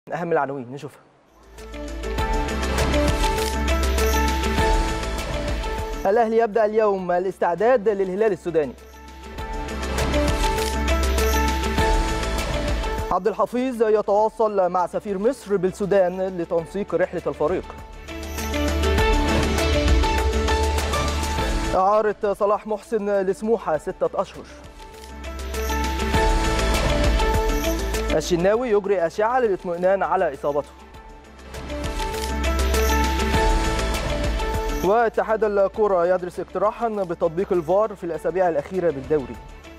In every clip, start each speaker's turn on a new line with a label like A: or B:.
A: اهم العناوين نشوفها الاهلي يبدا اليوم الاستعداد للهلال السوداني عبد الحفيظ يتواصل مع سفير مصر بالسودان لتنسيق رحله الفريق إعارة صلاح محسن لسموحة ستة أشهر الشناوي يجري أشعة للاطمئنان على إصابته واتحاد الكرة يدرس اقتراحا بتطبيق الفار في الأسابيع الأخيرة بالدوري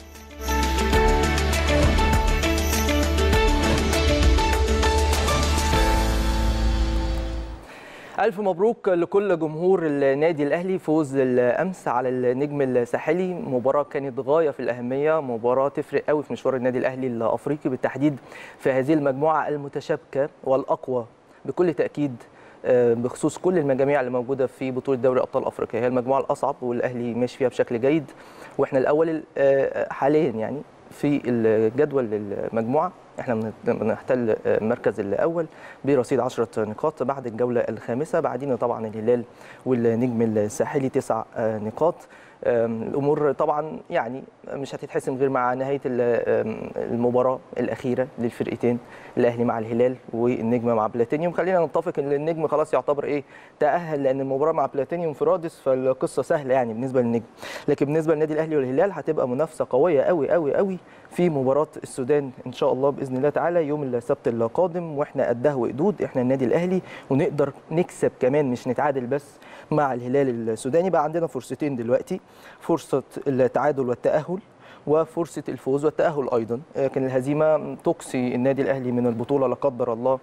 A: ألف مبروك لكل جمهور النادي الأهلي فوز الأمس على النجم الساحلي مباراة كانت غاية في الأهمية مباراة تفرق قوي في مشوار النادي الأهلي الأفريقي بالتحديد في هذه المجموعة المتشابكة والأقوى بكل تأكيد بخصوص كل المجاميع اللي موجوده في بطوله دوري ابطال افريقيا هي المجموعه الاصعب والاهلي ماشي فيها بشكل جيد واحنا الاول حاليا يعني في الجدول المجموعه احنا بنحتل المركز الاول برصيد 10 نقاط بعد الجوله الخامسه بعدين طبعا الهلال والنجم الساحلي تسع نقاط الامور طبعا يعني مش هتتحسم غير مع نهايه المباراه الاخيره للفرقتين الاهلي مع الهلال والنجم مع بلاتينيوم خلينا نتفق ان النجم خلاص يعتبر ايه تاهل لان المباراه مع بلاتينيوم في رادس فالقصه سهله يعني بالنسبه للنجم لكن بالنسبه للنادي الاهلي والهلال هتبقى منافسه قويه قوي قوي قوي في مباراه السودان ان شاء الله باذن الله تعالى يوم السبت القادم واحنا قدها وقدود احنا النادي الاهلي ونقدر نكسب كمان مش نتعادل بس مع الهلال السوداني بقى عندنا فرصتين دلوقتي فرصه التعادل والتاهل وفرصه الفوز والتاهل ايضا كان الهزيمه تقصي النادي الاهلي من البطوله لا قدر الله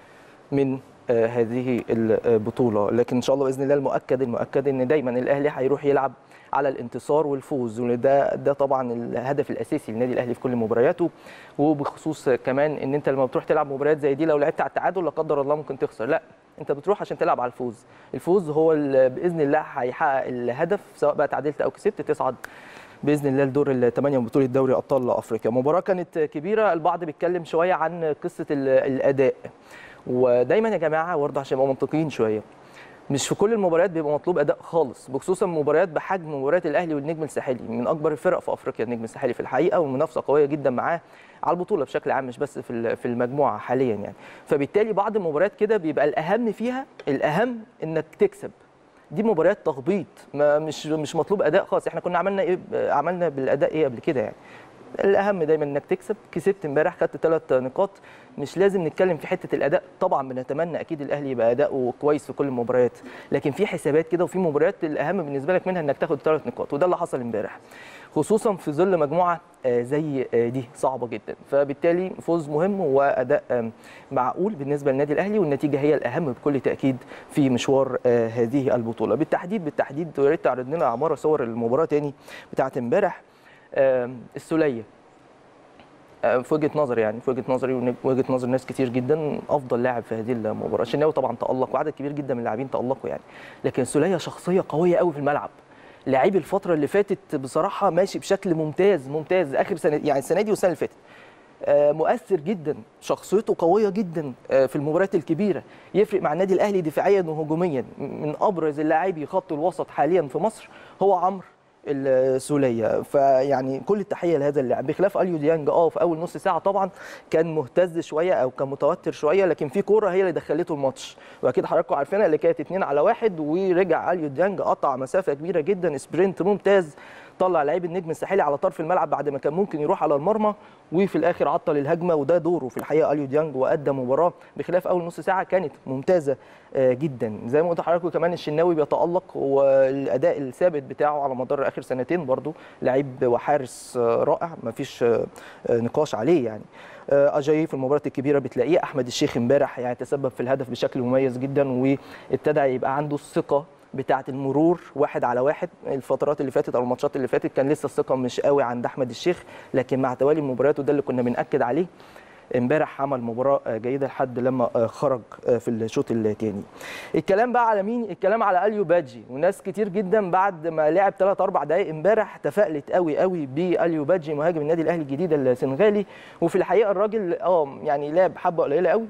A: من هذه البطوله لكن ان شاء الله باذن الله المؤكد المؤكد ان دايما الاهلي هيروح يلعب على الانتصار والفوز وده ده طبعا الهدف الاساسي للنادي الاهلي في كل مبارياته وبخصوص كمان ان انت لما بتروح تلعب مباريات زي دي لو لعبت على التعادل لا قدر الله ممكن تخسر لا انت بتروح عشان تلعب على الفوز الفوز هو باذن الله هيحقق الهدف سواء بقى تعادلت او كسبت تصعد باذن الله لدور الثمانيه من بطوله دوري ابطال افريقيا مباراه كانت كبيره البعض بيتكلم شويه عن قصه الاداء ودايما يا جماعه برضه عشان نبقى منطقيين شويه مش في كل المباريات بيبقى مطلوب اداء خالص بخصوصا مباريات بحجم مباريات الاهلي والنجم الساحلي من اكبر الفرق في افريقيا النجم الساحلي في الحقيقه ومنافسه قويه جدا معاه على البطوله بشكل عام مش بس في في المجموعه حاليا يعني فبالتالي بعض المباريات كده بيبقى الاهم فيها الاهم انك تكسب دي مباريات تخبيط ما مش مش مطلوب اداء خالص احنا كنا عملنا ايه عملنا بالاداء ايه قبل كده يعني الاهم دايما انك تكسب كسبت امبارح خدت ثلاث نقاط مش لازم نتكلم في حته الاداء طبعا بنتمنى اكيد الاهلي يبقى اداؤه كويس في كل المباريات لكن في حسابات كده وفي مباريات الاهم بالنسبه لك منها انك تاخد ثلاث نقاط وده اللي حصل امبارح خصوصا في ظل مجموعه زي دي صعبه جدا فبالتالي فوز مهم واداء معقول بالنسبه للنادي الاهلي والنتيجه هي الاهم بكل تاكيد في مشوار هذه البطوله بالتحديد بالتحديد يا ريت تعرض لنا عماره صور المباراه تاني بتاعه امبارح السوليه في وجهه نظري يعني في وجهه نظري ووجهه نظر ناس كتير جدا افضل لاعب في هذه المباراه الشناوي طبعا تالق وعدد كبير جدا من اللاعبين تالقوا يعني لكن السوليه شخصيه قويه قوي في الملعب لعيب الفتره اللي فاتت بصراحه ماشي بشكل ممتاز ممتاز اخر سنه يعني السنه دي والسنه اللي فاتت مؤثر جدا شخصيته قويه جدا في المباريات الكبيره يفرق مع النادي الاهلي دفاعيا وهجوميا من ابرز اللاعبي خط الوسط حاليا في مصر هو عمرو السوليه فيعني كل التحيه لهذا اللاعب بخلاف اليو ديانج اه في اول نص ساعه طبعا كان مهتز شويه او كان متوتر شويه لكن في كوره هي اللي دخلته الماتش واكيد حضراتكم عارفينها اللي كانت 2 على 1 ورجع اليو ديانج قطع مسافه كبيره جدا سبرنت ممتاز طلع لعيب النجم الساحلي على طرف الملعب بعد ما كان ممكن يروح على المرمى وفي الاخر عطل الهجمه وده دوره في الحقيقه اليو ديانج وادى مباراه بخلاف اول نص ساعه كانت ممتازه جدا زي ما قلت لحضراتكم كمان الشناوي بيتالق والاداء الثابت بتاعه على مدار اخر سنتين برضو لعيب وحارس رائع ما فيش نقاش عليه يعني اجاي في المباريات الكبيره بتلاقيه احمد الشيخ امبارح يعني تسبب في الهدف بشكل مميز جدا وابتدى يبقى عنده الثقه بتاعه المرور واحد على واحد الفترات اللي فاتت او الماتشات اللي فاتت كان لسه الثقه مش قوي عند احمد الشيخ لكن مع توالي المباريات وده اللي كنا بناكد عليه امبارح عمل مباراه جيده لحد لما خرج في الشوط الثاني الكلام بقى على مين الكلام على اليو بادجي وناس كتير جدا بعد ما لعب 3 4 دقائق امبارح تفائلت قوي قوي باليو بادجي مهاجم النادي الاهلي الجديد السنغالي وفي الحقيقه الراجل اه يعني لعب حبه قليله قوي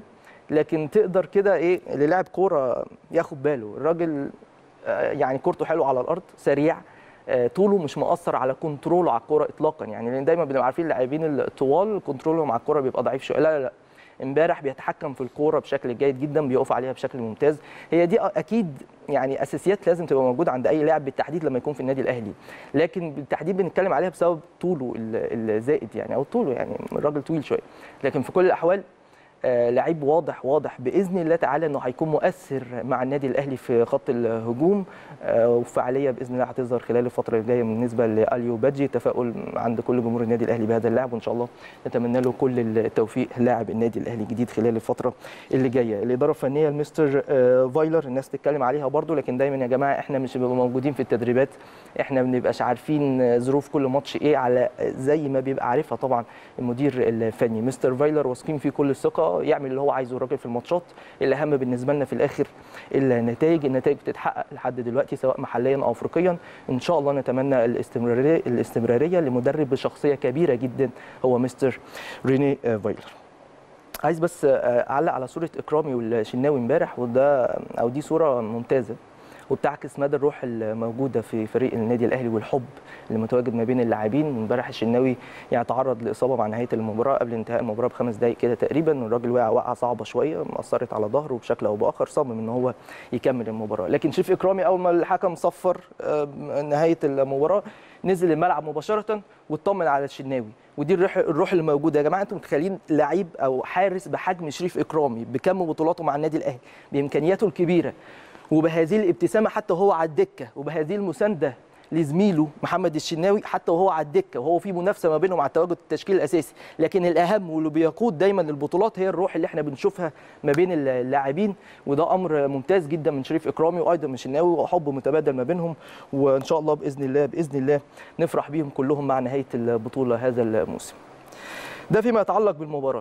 A: لكن تقدر كده ايه اللي لاعب كوره ياخد باله الراجل آه، يعني كورته حلوه على الارض سريع آه، طوله مش مؤثر على كنتروله على الكوره اطلاقا يعني لان دايما بنبقى عارفين اللاعبين الطوال كنترولهم على الكوره بيبقى ضعيف شويه لا لا لا امبارح بيتحكم في الكوره بشكل جيد جدا بيقف عليها بشكل ممتاز هي دي اكيد يعني اساسيات لازم تبقى موجوده عند اي لاعب بالتحديد لما يكون في النادي الاهلي لكن بالتحديد بنتكلم عليها بسبب طوله ال- الزائد يعني او طوله يعني الراجل طويل شويه لكن في كل الاحوال آه، لعيب واضح واضح باذن الله تعالى انه هيكون مؤثر مع النادي الاهلي في خط الهجوم آه، وفعاليه باذن الله هتظهر خلال الفتره الجايه بالنسبه لاليو بادجي تفاؤل عند كل جمهور النادي الاهلي بهذا اللاعب وان شاء الله نتمنى له كل التوفيق لاعب النادي الاهلي الجديد خلال الفتره اللي جايه الاداره الفنيه لمستر آه، فايلر الناس تتكلم عليها برضو لكن دايما يا جماعه احنا مش بنبقى موجودين في التدريبات احنا ما بنبقاش عارفين آه، ظروف كل ماتش ايه على زي ما بيبقى عارفها طبعا المدير الفني مستر فايلر واثقين فيه كل الثقه يعمل اللي هو عايزه الراجل في الماتشات الاهم بالنسبه لنا في الاخر النتائج النتائج بتتحقق لحد دلوقتي سواء محليا او افريقيا ان شاء الله نتمنى الاستمراريه الاستمراريه لمدرب بشخصيه كبيره جدا هو مستر ريني آه، فايلر عايز بس آه، اعلق على صوره اكرامي والشناوي امبارح وده او دي صوره ممتازه وبتعكس مدى الروح الموجوده في فريق النادي الاهلي والحب اللي متواجد ما بين اللاعبين امبارح الشناوي يعني تعرض لاصابه مع نهايه المباراه قبل انتهاء المباراه بخمس دقائق كده تقريبا الراجل وقع وقعه صعبه شويه اثرت على ظهره بشكل او باخر صمم ان هو يكمل المباراه لكن شريف اكرامي اول ما الحكم صفر آه، نهايه المباراه نزل الملعب مباشره واطمن على الشناوي ودي الروح الروح اللي موجوده يا جماعه انتم متخيلين لعيب او حارس بحجم شريف اكرامي بكم بطولاته مع النادي الاهلي بامكانياته الكبيره وبهذه الابتسامه حتى وهو على الدكه وبهذه المسانده لزميله محمد الشناوي حتى وهو على الدكه وهو في منافسه ما بينهم على التواجد التشكيل الاساسي لكن الاهم واللي بيقود دايما البطولات هي الروح اللي احنا بنشوفها ما بين اللاعبين وده امر ممتاز جدا من شريف اكرامي وايضا من الشناوي وحب متبادل ما بينهم وان شاء الله باذن الله باذن الله نفرح بيهم كلهم مع نهايه البطوله هذا الموسم ده فيما يتعلق بالمباراه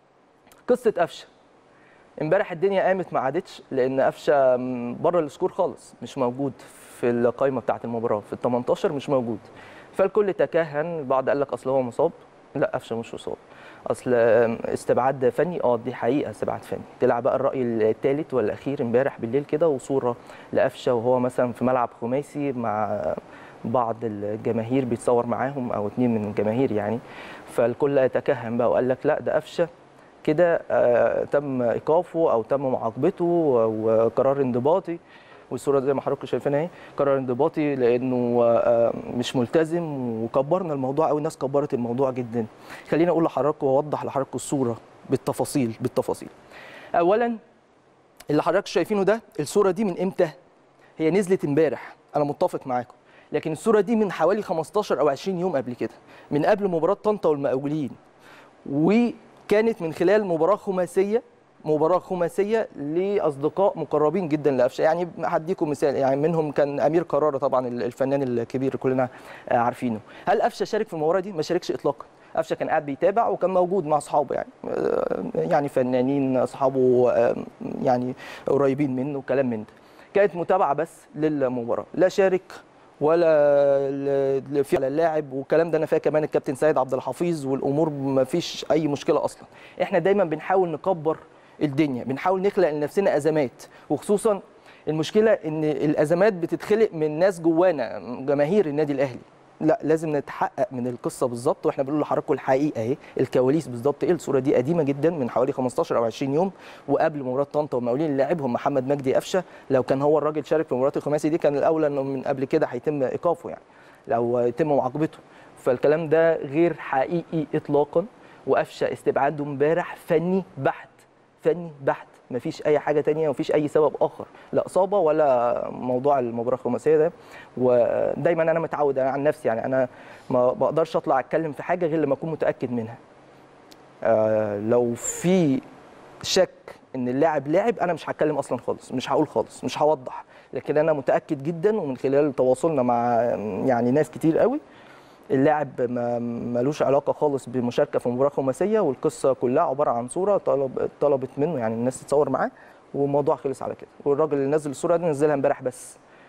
A: قصه قفشه امبارح الدنيا قامت ما عادتش لان قفشه بره السكور خالص مش موجود في القائمه بتاعه المباراه في ال 18 مش موجود فالكل تكهن البعض قال لك اصل هو مصاب لا قفشه مش مصاب اصل استبعاد فني اه دي حقيقه استبعاد فني طلع بقى الراي الثالث والاخير امبارح بالليل كده وصوره لقفشه وهو مثلا في ملعب خماسي مع بعض الجماهير بيتصور معاهم او اتنين من الجماهير يعني فالكل تكهن بقى وقال لك لا ده قفشه كده آه، تم ايقافه او تم معاقبته وقرار انضباطي والصوره زي ما حضراتكم شايفينها اهي قرار انضباطي لانه آه، مش ملتزم وكبرنا الموضوع قوي الناس كبرت الموضوع جدا خليني اقول لحضراتكم واوضح لحضراتكم الصوره بالتفاصيل بالتفاصيل اولا اللي حضراتكم شايفينه ده الصوره دي من امتى هي نزلت امبارح انا متفق معاكم لكن الصوره دي من حوالي 15 او 20 يوم قبل كده من قبل مباراه طنطا والمقاولين وكانت من خلال مباراه خماسيه مباراه خماسيه لاصدقاء مقربين جدا لقفشه يعني هديكم مثال يعني منهم كان امير قراره طبعا الفنان الكبير كلنا عارفينه هل قفشه شارك في المباراه دي ما شاركش اطلاقا قفشه كان قاعد بيتابع وكان موجود مع اصحابه يعني يعني فنانين اصحابه يعني قريبين منه وكلام من ده كانت متابعه بس للمباراه لا شارك ولا في على اللاعب والكلام ده انا فاكر كمان الكابتن سيد عبد الحفيظ والامور ما فيش اي مشكله اصلا احنا دايما بنحاول نكبر الدنيا بنحاول نخلق لنفسنا ازمات وخصوصا المشكله ان الازمات بتتخلق من ناس جوانا جماهير النادي الاهلي لا لازم نتحقق من القصه بالظبط واحنا بنقول لحضراتكم الحقيقه اهي الكواليس بالظبط ايه الصوره دي قديمه جدا من حوالي 15 او 20 يوم وقبل مباراه طنطا والمقاولين اللي لعبهم محمد مجدي قفشه لو كان هو الراجل شارك في مباراه الخماسي دي كان الاولى انه من قبل كده هيتم ايقافه يعني لو يتم معاقبته فالكلام ده غير حقيقي اطلاقا وقفشه استبعاده امبارح فني بحت فني بحت مفيش اي حاجه تانية ومفيش اي سبب اخر لا اصابه ولا موضوع المباراه الخماسيه ده ودايما انا متعود انا عن نفسي يعني انا ما بقدرش اطلع اتكلم في حاجه غير لما اكون متاكد منها آه لو في شك ان اللاعب لاعب انا مش هتكلم اصلا خالص مش هقول خالص مش هوضح لكن انا متاكد جدا ومن خلال تواصلنا مع يعني ناس كتير قوي اللاعب ما ملوش علاقه خالص بمشاركه في مباراه خماسيه والقصه كلها عباره عن صوره طلب طلبت منه يعني الناس تتصور معاه والموضوع خلص على كده والراجل اللي نزل الصوره دي نزلها امبارح بس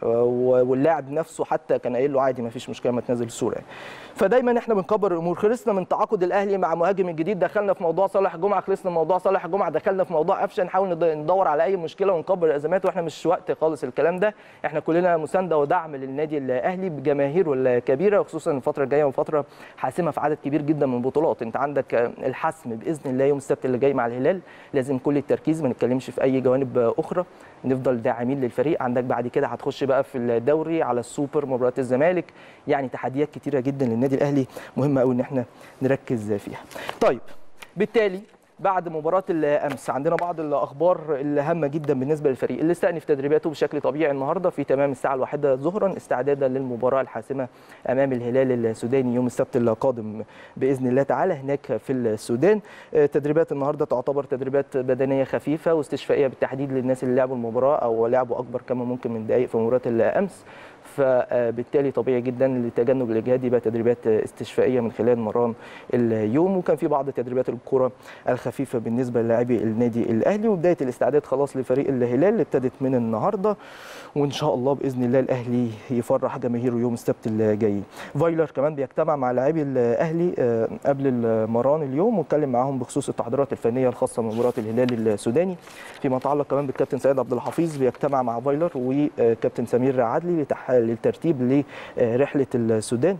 A: واللاعب نفسه حتى كان قايل له عادي ما فيش مشكله ما تنزل الصوره يعني. فدايما احنا بنكبر الامور خلصنا من تعاقد الاهلي مع مهاجم الجديد دخلنا في موضوع صالح جمعه خلصنا من موضوع صالح جمعه دخلنا في موضوع قفشه نحاول ندور على اي مشكله ونكبر الازمات واحنا مش وقت خالص الكلام ده احنا كلنا مسانده ودعم للنادي الاهلي بجماهيره الكبيره وخصوصا الفتره الجايه وفتره حاسمه في عدد كبير جدا من البطولات انت عندك الحسم باذن الله يوم السبت اللي جاي مع الهلال لازم كل التركيز ما نتكلمش في اي جوانب اخرى نفضل داعمين للفريق عندك بعد كده هتخش بقى في الدوري على السوبر مباراه الزمالك يعني تحديات كتيره جدا للنادي الاهلي مهمه قوي ان احنا نركز فيها طيب بالتالي بعد مباراة الأمس عندنا بعض الأخبار الهامة جدا بالنسبة للفريق اللي استأنف تدريباته بشكل طبيعي النهاردة في تمام الساعة الواحدة ظهرا استعدادا للمباراة الحاسمة أمام الهلال السوداني يوم السبت القادم بإذن الله تعالى هناك في السودان تدريبات النهاردة تعتبر تدريبات بدنية خفيفة واستشفائية بالتحديد للناس اللي لعبوا المباراة أو لعبوا أكبر كما ممكن من دقائق في مباراة الأمس فبالتالي طبيعي جدا لتجنب الاجهاد يبقى تدريبات استشفائيه من خلال مران اليوم وكان في بعض تدريبات الكره الخفيفه بالنسبه للاعبي النادي الاهلي وبدايه الاستعداد خلاص لفريق الهلال اللي ابتدت من النهارده وان شاء الله باذن الله الاهلي يفرح جماهيره يوم السبت الجاي فايلر كمان بيجتمع مع لاعبي الاهلي قبل المران اليوم واتكلم معاهم بخصوص التحضيرات الفنيه الخاصه بمباراه الهلال السوداني فيما يتعلق كمان بالكابتن سيد عبد الحفيظ بيجتمع مع فايلر وكابتن سمير عدلي للترتيب لرحله السودان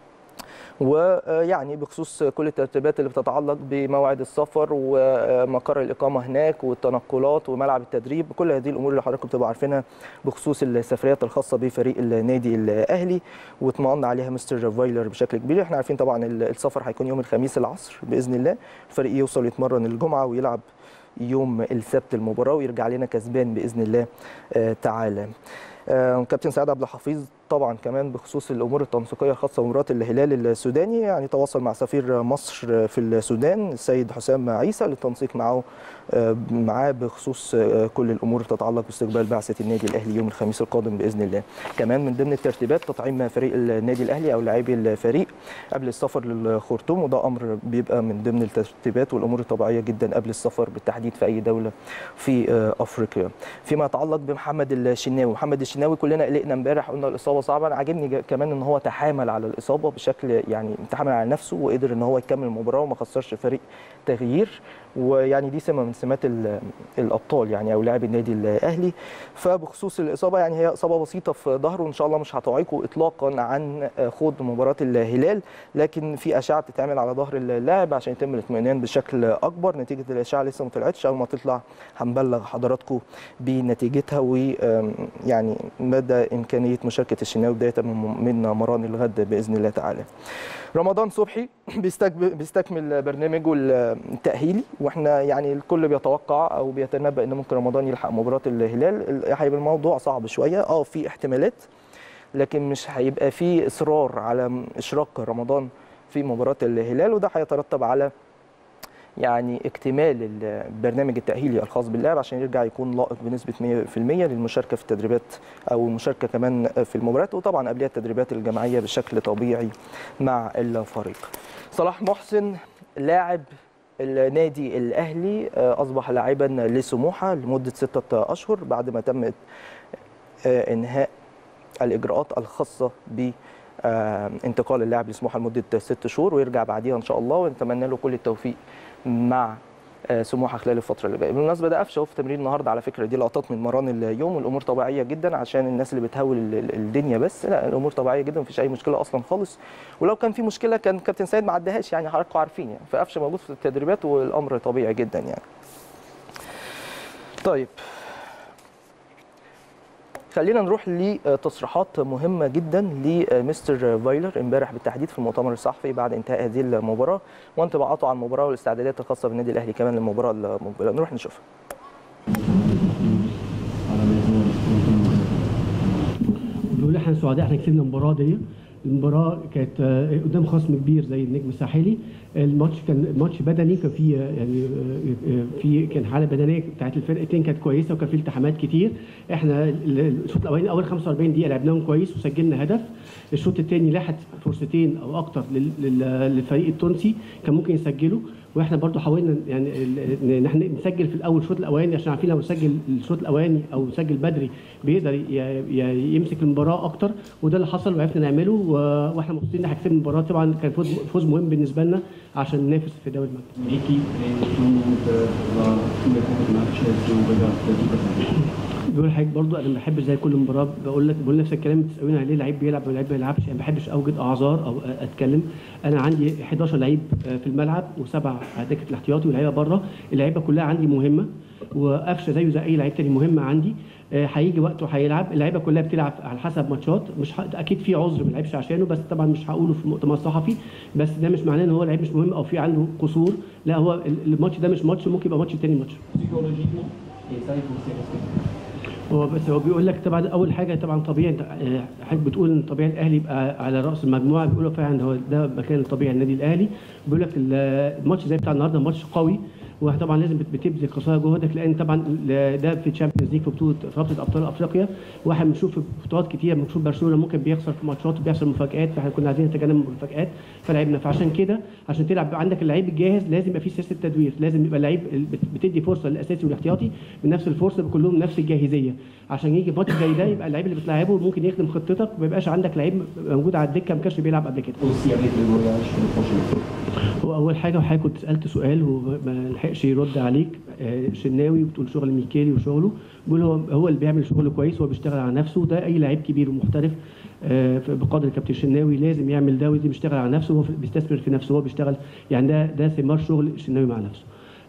A: ويعني بخصوص كل الترتيبات اللي بتتعلق بموعد السفر ومقر الاقامه هناك والتنقلات وملعب التدريب كل هذه الامور اللي حضراتكم بتبقوا عارفينها بخصوص السفريات الخاصه بفريق النادي الاهلي واطمأن عليها مستر فايلر بشكل كبير احنا عارفين طبعا السفر هيكون يوم الخميس العصر باذن الله الفريق يوصل يتمرن الجمعه ويلعب يوم السبت المباراه ويرجع لنا كسبان باذن الله تعالى كابتن سعد عبد الحفيظ طبعا كمان بخصوص الامور التنسيقيه الخاصه بمباراه الهلال السوداني يعني تواصل مع سفير مصر في السودان السيد حسام عيسى للتنسيق معه معاه بخصوص كل الامور تتعلق باستقبال بعثه النادي الاهلي يوم الخميس القادم باذن الله كمان من ضمن الترتيبات تطعيم فريق النادي الاهلي او لاعبي الفريق قبل السفر للخرطوم وده امر بيبقى من ضمن الترتيبات والامور الطبيعيه جدا قبل السفر بالتحديد في اي دوله في افريقيا فيما يتعلق بمحمد الشناوي محمد الشناوي كلنا قلقنا امبارح قلنا الاصابه صعبه انا عاجبني كمان ان هو تحامل على الاصابه بشكل يعني تحامل على نفسه وقدر ان هو يكمل المباراه وما خسرش الفريق تغيير ويعني دي سمه من سمات الابطال يعني او لاعبي النادي الاهلي فبخصوص الاصابه يعني هي اصابه بسيطه في ظهره وان شاء الله مش هتعيقه اطلاقا عن خوض مباراه الهلال لكن في اشعه بتتعمل على ظهر اللاعب عشان يتم الاطمئنان بشكل اكبر نتيجه الاشعه لسه ما طلعتش اول ما تطلع هنبلغ حضراتكم بنتيجتها ويعني مدى امكانيه مشاركه الشناوي بدايه من مران الغد باذن الله تعالى رمضان صبحي بيستكمل برنامجه التاهيلي واحنا يعني الكل بيتوقع او بيتنبا ان ممكن رمضان يلحق مباراه الهلال هيبقى الموضوع صعب شويه اه في احتمالات لكن مش هيبقى في اصرار على اشراك رمضان في مباراه الهلال وده هيترتب على يعني اكتمال البرنامج التأهيلي الخاص باللاعب عشان يرجع يكون لائق بنسبة 100% للمشاركة في التدريبات أو المشاركة كمان في المباريات وطبعا قبلها التدريبات الجماعية بشكل طبيعي مع الفريق. صلاح محسن لاعب النادي الأهلي أصبح لاعبا لسموحة لمدة ستة أشهر بعد ما تم إنهاء الإجراءات الخاصة ب انتقال اللاعب لسموحه لمده ست شهور ويرجع بعديها ان شاء الله ونتمنى له كل التوفيق مع سموحه خلال الفتره اللي جايه بالمناسبه ده قفشه في تمرين النهارده على فكره دي لقطات من مران اليوم والامور طبيعيه جدا عشان الناس اللي بتهول الدنيا بس لا الامور طبيعيه جدا مفيش اي مشكله اصلا خالص ولو كان في مشكله كان كابتن سيد ما عدهاش يعني حضراتكم عارفين يعني فقفشه موجود في التدريبات والامر طبيعي جدا يعني طيب خلينا نروح لتصريحات مهمه جدا لمستر فايلر امبارح بالتحديد في المؤتمر الصحفي بعد انتهاء هذه المباراه وانطباعاته عن المباراه والاستعدادات الخاصه بالنادي الاهلي كمان للمباراه المقبله نروح نشوفها
B: بيقول احنا سعداء احنا كسبنا المباراه دي المباراه كانت قدام خصم كبير زي النجم الساحلي الماتش كان ماتش بدني كان فيه يعني في كان حاله بدنيه بتاعت الفرقتين كانت كويسه وكان فيه التحامات كتير احنا الشوط الاولاني اول 45 دقيقه لعبناهم كويس وسجلنا هدف الشوط الثاني لاحت فرصتين او اكتر للفريق التونسي كان ممكن يسجلوا واحنا برضو حاولنا يعني ان احنا نسجل في الاول الشوط الاولاني عشان عارفين لو سجل الشوط الاولاني او سجل بدري بيقدر يمسك المباراه اكتر وده اللي حصل وعرفنا نعمله واحنا مبسوطين ان احنا كسبنا المباراه طبعا كان فوز فوز مهم بالنسبه لنا عشان ننافس في دوري المجد. بيقول حضرتك برضو انا ما بحبش زي كل مباراه بقول لك بقول نفس الكلام بتسالوني عليه لعيب بيلعب ولا لعيب ما بيلعبش انا ما بحبش اوجد اعذار او اتكلم انا عندي 11 لعيب في الملعب وسبع دكه الاحتياطي ولاعيبه بره اللعيبه كلها عندي مهمه وقفشه زيه زي اي لعيب تاني مهمه عندي هيجي وقت وهيلعب اللعيبه كلها بتلعب على حسب ماتشات مش ح... اكيد في عذر ما لعبش عشانه بس طبعا مش هقوله في المؤتمر الصحفي بس ده مش معناه ان هو لعيب مش مهم او في عنده قصور لا هو الماتش ده مش ماتش ممكن يبقى ماتش تاني ماتش هو بس هو بيقول لك طبعا اول حاجه طبعا طبيعي حضرتك بتقول ان طبيعي الاهلي يبقى على راس المجموعه بيقولوا فعلا هو ده مكان الطبيعي النادي الاهلي بيقول لك الماتش زي بتاع النهارده ماتش قوي وطبعا لازم بتبذل قصارى جهدك لان طبعا ده في تشامبيونز ليج في بطوله في رابطه ابطال افريقيا واحد بنشوف في بطولات كتير بنشوف برشلونه ممكن بيخسر في ماتشات وبيحصل مفاجات فاحنا كنا عايزين نتجنب المفاجات فلعبنا فعشان كده عشان تلعب عندك اللعيب الجاهز لازم يبقى في سياسه تدوير لازم يبقى اللعيب بتدي فرصه للاساسي والاحتياطي بنفس الفرصه كلهم نفس الجاهزيه عشان يجي ماتش زي ده يبقى اللعيب اللي بتلعبه ممكن يخدم خطتك وما يبقاش عندك لعيب موجود على الدكه ما كانش بيلعب قبل كده هو اول حاجه وحضرتك كنت سالت سؤال وما لحقش يرد عليك شناوي بتقول شغل ميكيلي وشغله بيقول هو هو اللي بيعمل شغل كويس هو بيشتغل على نفسه ده اي لعيب كبير ومحترف بقدر الكابتن شناوي لازم يعمل ده ولازم يشتغل على نفسه هو بيستثمر في نفسه هو بيشتغل يعني ده ده ثمار شغل الشناوي مع نفسه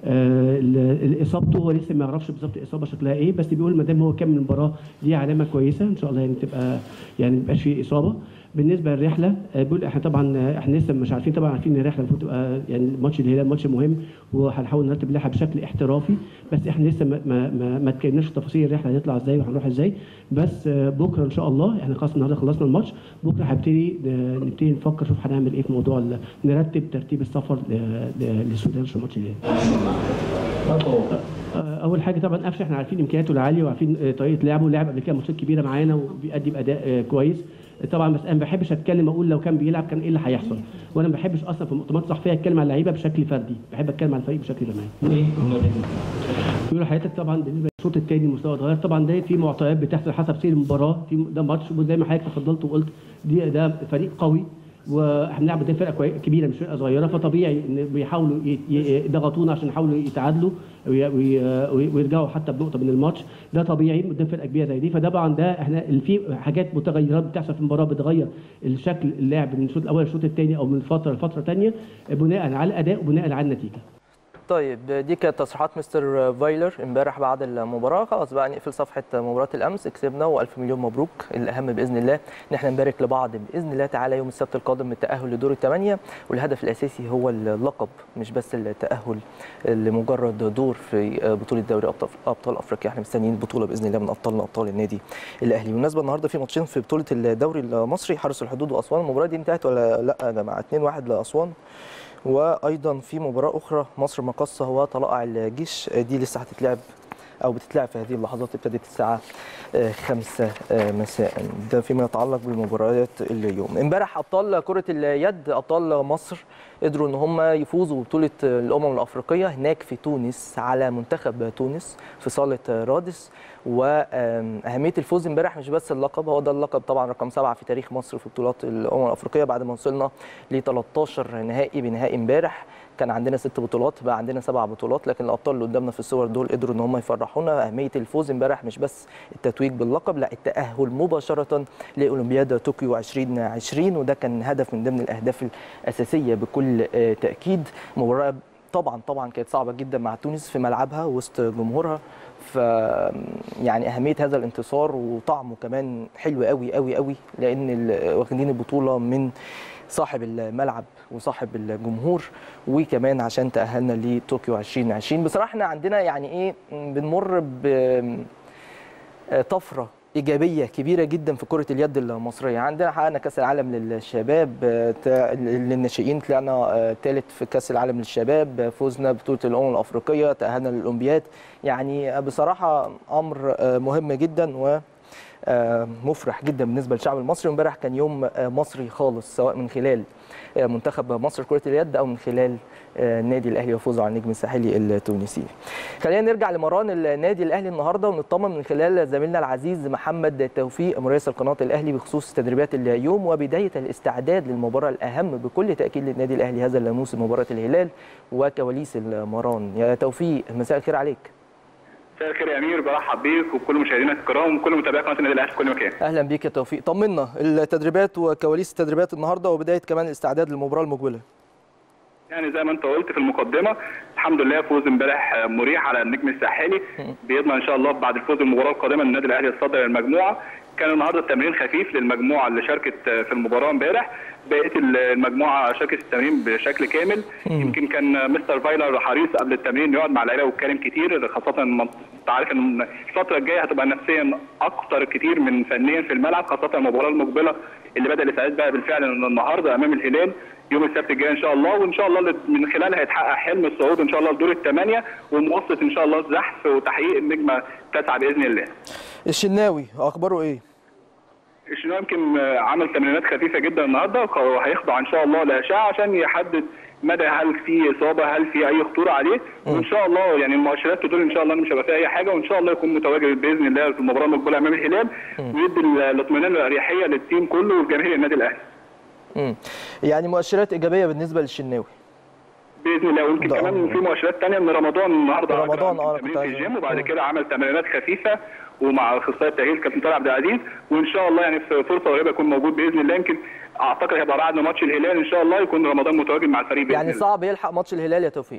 B: آه اصابته هو لسه ما يعرفش بالظبط الاصابه شكلها ايه بس بيقول ما دام هو كمل المباراه دي علامه كويسه ان شاء الله يعني تبقى يعني ما يبقاش فيه اصابه بالنسبه للرحله بيقول احنا طبعا احنا لسه مش عارفين طبعا عارفين ان الرحله المفروض تبقى يعني الماتش الهلال ماتش مهم وهنحاول نرتب اللائحه بشكل احترافي بس احنا لسه ما ما ما, ما اتكلمناش تفاصيل الرحله هتطلع ازاي وهنروح ازاي بس بكره ان شاء الله احنا خلاص النهارده خلصنا الماتش بكره هنبتدي نبتدي نفكر نشوف هنعمل ايه في موضوع نرتب ترتيب السفر للسودان عشان الماتش الهلال اول حاجه طبعا قفشه احنا عارفين امكانياته العاليه وعارفين طريقه لعبه لعب قبل كده ماتشات كبيره معانا وبيقدم اداء كويس طبعا بس انا ما بحبش اتكلم اقول لو كان بيلعب كان ايه اللي هيحصل وانا ما بحبش اصلا في المؤتمرات الصحفيه اتكلم على اللعيبه بشكل فردي بحب اتكلم على الفريق بشكل جماعي يقول حضرتك طبعا بالنسبه للشوط الثاني المستوى اتغير طبعا ده في معطيات بتحصل حسب سير المباراه في ده ماتش زي ما حضرتك تفضلت وقلت دي ده فريق قوي واحنا بنلعب قدام فرقه كبيره مش فرقه صغيره فطبيعي ان بيحاولوا يضغطونا عشان يحاولوا يتعادلوا ويرجعوا حتى بنقطه من الماتش ده طبيعي قدام فرقه كبيره زي دي فطبعا ده احنا في حاجات متغيرات بتحصل في المباراه بتغير الشكل اللعب من الشوط الاول للشوط الثاني او من فتره لفتره ثانيه بناء على الاداء وبناء على النتيجه
A: طيب دي كانت تصريحات مستر فايلر امبارح بعد المباراه خلاص بقى نقفل صفحه مباراه الامس كسبنا والف مليون مبروك الاهم باذن الله ان احنا نبارك لبعض باذن الله تعالى يوم السبت القادم بالتاهل لدور الثمانيه والهدف الاساسي هو اللقب مش بس التاهل لمجرد دور في بطوله دوري ابطال افريقيا احنا مستنيين بطوله باذن الله من ابطالنا ابطال النادي الاهلي بالمناسبه النهارده في ماتشين في بطوله الدوري المصري حرس الحدود واسوان المباراه دي انتهت ولا لا يا جماعه 2-1 لاسوان وايضا في مباراه اخرى مصر مقصه وطلائع الجيش دي لسه هتتلعب او بتتلعب في هذه اللحظات ابتدت الساعه 5 مساء ده فيما يتعلق بمباريات اليوم امبارح ابطال كره اليد ابطال مصر قدروا ان هم يفوزوا ببطوله الامم الافريقيه هناك في تونس على منتخب تونس في صاله رادس واهميه الفوز امبارح مش بس اللقب هو ده اللقب طبعا رقم سبعه في تاريخ مصر في بطولات الامم الافريقيه بعد ما وصلنا ل 13 نهائي بنهائي امبارح كان عندنا ست بطولات بقى عندنا سبع بطولات لكن الابطال اللي قدامنا في الصور دول قدروا ان هم يفرحونا اهميه الفوز امبارح مش بس التتويج باللقب لا التاهل مباشره لاولمبياد طوكيو 2020 وده كان هدف من ضمن الاهداف الاساسيه بكل تاكيد مباراه طبعا طبعا كانت صعبه جدا مع تونس في ملعبها وسط جمهورها ف يعني اهميه هذا الانتصار وطعمه كمان حلو قوي قوي قوي لان واخدين البطوله من صاحب الملعب وصاحب الجمهور وكمان عشان تاهلنا لطوكيو 2020 بصراحه احنا عندنا يعني ايه بنمر بطفره ايجابيه كبيره جدا في كره اليد المصريه عندنا حققنا كاس العالم للشباب للناشئين طلعنا ثالث في كاس العالم للشباب فوزنا ببطوله الامم الافريقيه تاهلنا للاولمبياد يعني بصراحه امر مهم جدا و مفرح جدا بالنسبه للشعب المصري امبارح كان يوم مصري خالص سواء من خلال منتخب مصر كره اليد او من خلال النادي الاهلي وفوزه على النجم الساحلي التونسي. خلينا نرجع لمران النادي الاهلي النهارده ونطمن من خلال زميلنا العزيز محمد توفيق مراسل قناه الاهلي بخصوص تدريبات اليوم وبدايه الاستعداد للمباراه الاهم بكل تاكيد للنادي الاهلي هذا الموسم مباراه الهلال وكواليس المران. يا توفيق مساء الخير عليك.
C: مساء الخير يا امير برحب بيك وكل مشاهدينا الكرام وكل متابعي قناه النادي الاهلي في كل مكان.
A: اهلا بيك يا توفيق، طمنا التدريبات وكواليس التدريبات النهارده وبدايه كمان الاستعداد للمباراه المقبله.
C: يعني زي ما انت قلت في المقدمه الحمد لله فوز امبارح مريح على النجم الساحلي باذن ان شاء الله بعد الفوز المباراه القادمه النادي الاهلي يتصدر المجموعه كان النهارده التمرين خفيف للمجموعه اللي شاركت في المباراه امبارح بقيه المجموعه شاركت في التمرين بشكل كامل يمكن كان مستر فايلر حريص قبل التمرين يقعد مع اللعيبه ويتكلم كتير خاصه انت عارف ان الفتره الجايه هتبقى نفسيا اكتر كتير من فنيا في الملعب خاصه المباراه المقبله اللي بدا الاستعداد بقى بالفعل النهارده امام الهلال يوم السبت الجاي ان شاء الله وان شاء الله من خلالها هيتحقق حلم الصعود ان شاء الله لدور الثمانيه ومواصله ان شاء الله الزحف وتحقيق النجمه تسعه باذن الله.
A: الشناوي اخباره ايه؟
C: الشناوي يمكن عمل تمرينات خفيفه جدا النهارده وهيخضع ان شاء الله لاشعه عشان يحدد مدى هل في اصابه هل في اي خطوره عليه وان شاء الله يعني المؤشرات تدل ان شاء الله ان مش هيبقى فيها اي حاجه وان شاء الله يكون متواجد باذن الله في المباراه المقبله امام الهلال ويدي الاطمئنان والاريحيه للتيم كله وجماهير النادي الاهلي.
A: امم يعني مؤشرات ايجابيه بالنسبه للشناوي.
C: باذن الله ويمكن كمان في مؤشرات ثانيه من رمضان النهارده
A: رمضان اه
C: كنت في الجيم وبعد كده عمل تمرينات خفيفه ومع اخصائي التاهيل كابتن طارق عبد العزيز وان شاء الله يعني في فرصه قريبه يكون موجود باذن الله يمكن اعتقد هيبقى بعد ماتش الهلال ان شاء الله يكون رمضان متواجد مع الفريق
A: يعني صعب يلحق ماتش الهلال يا توفيق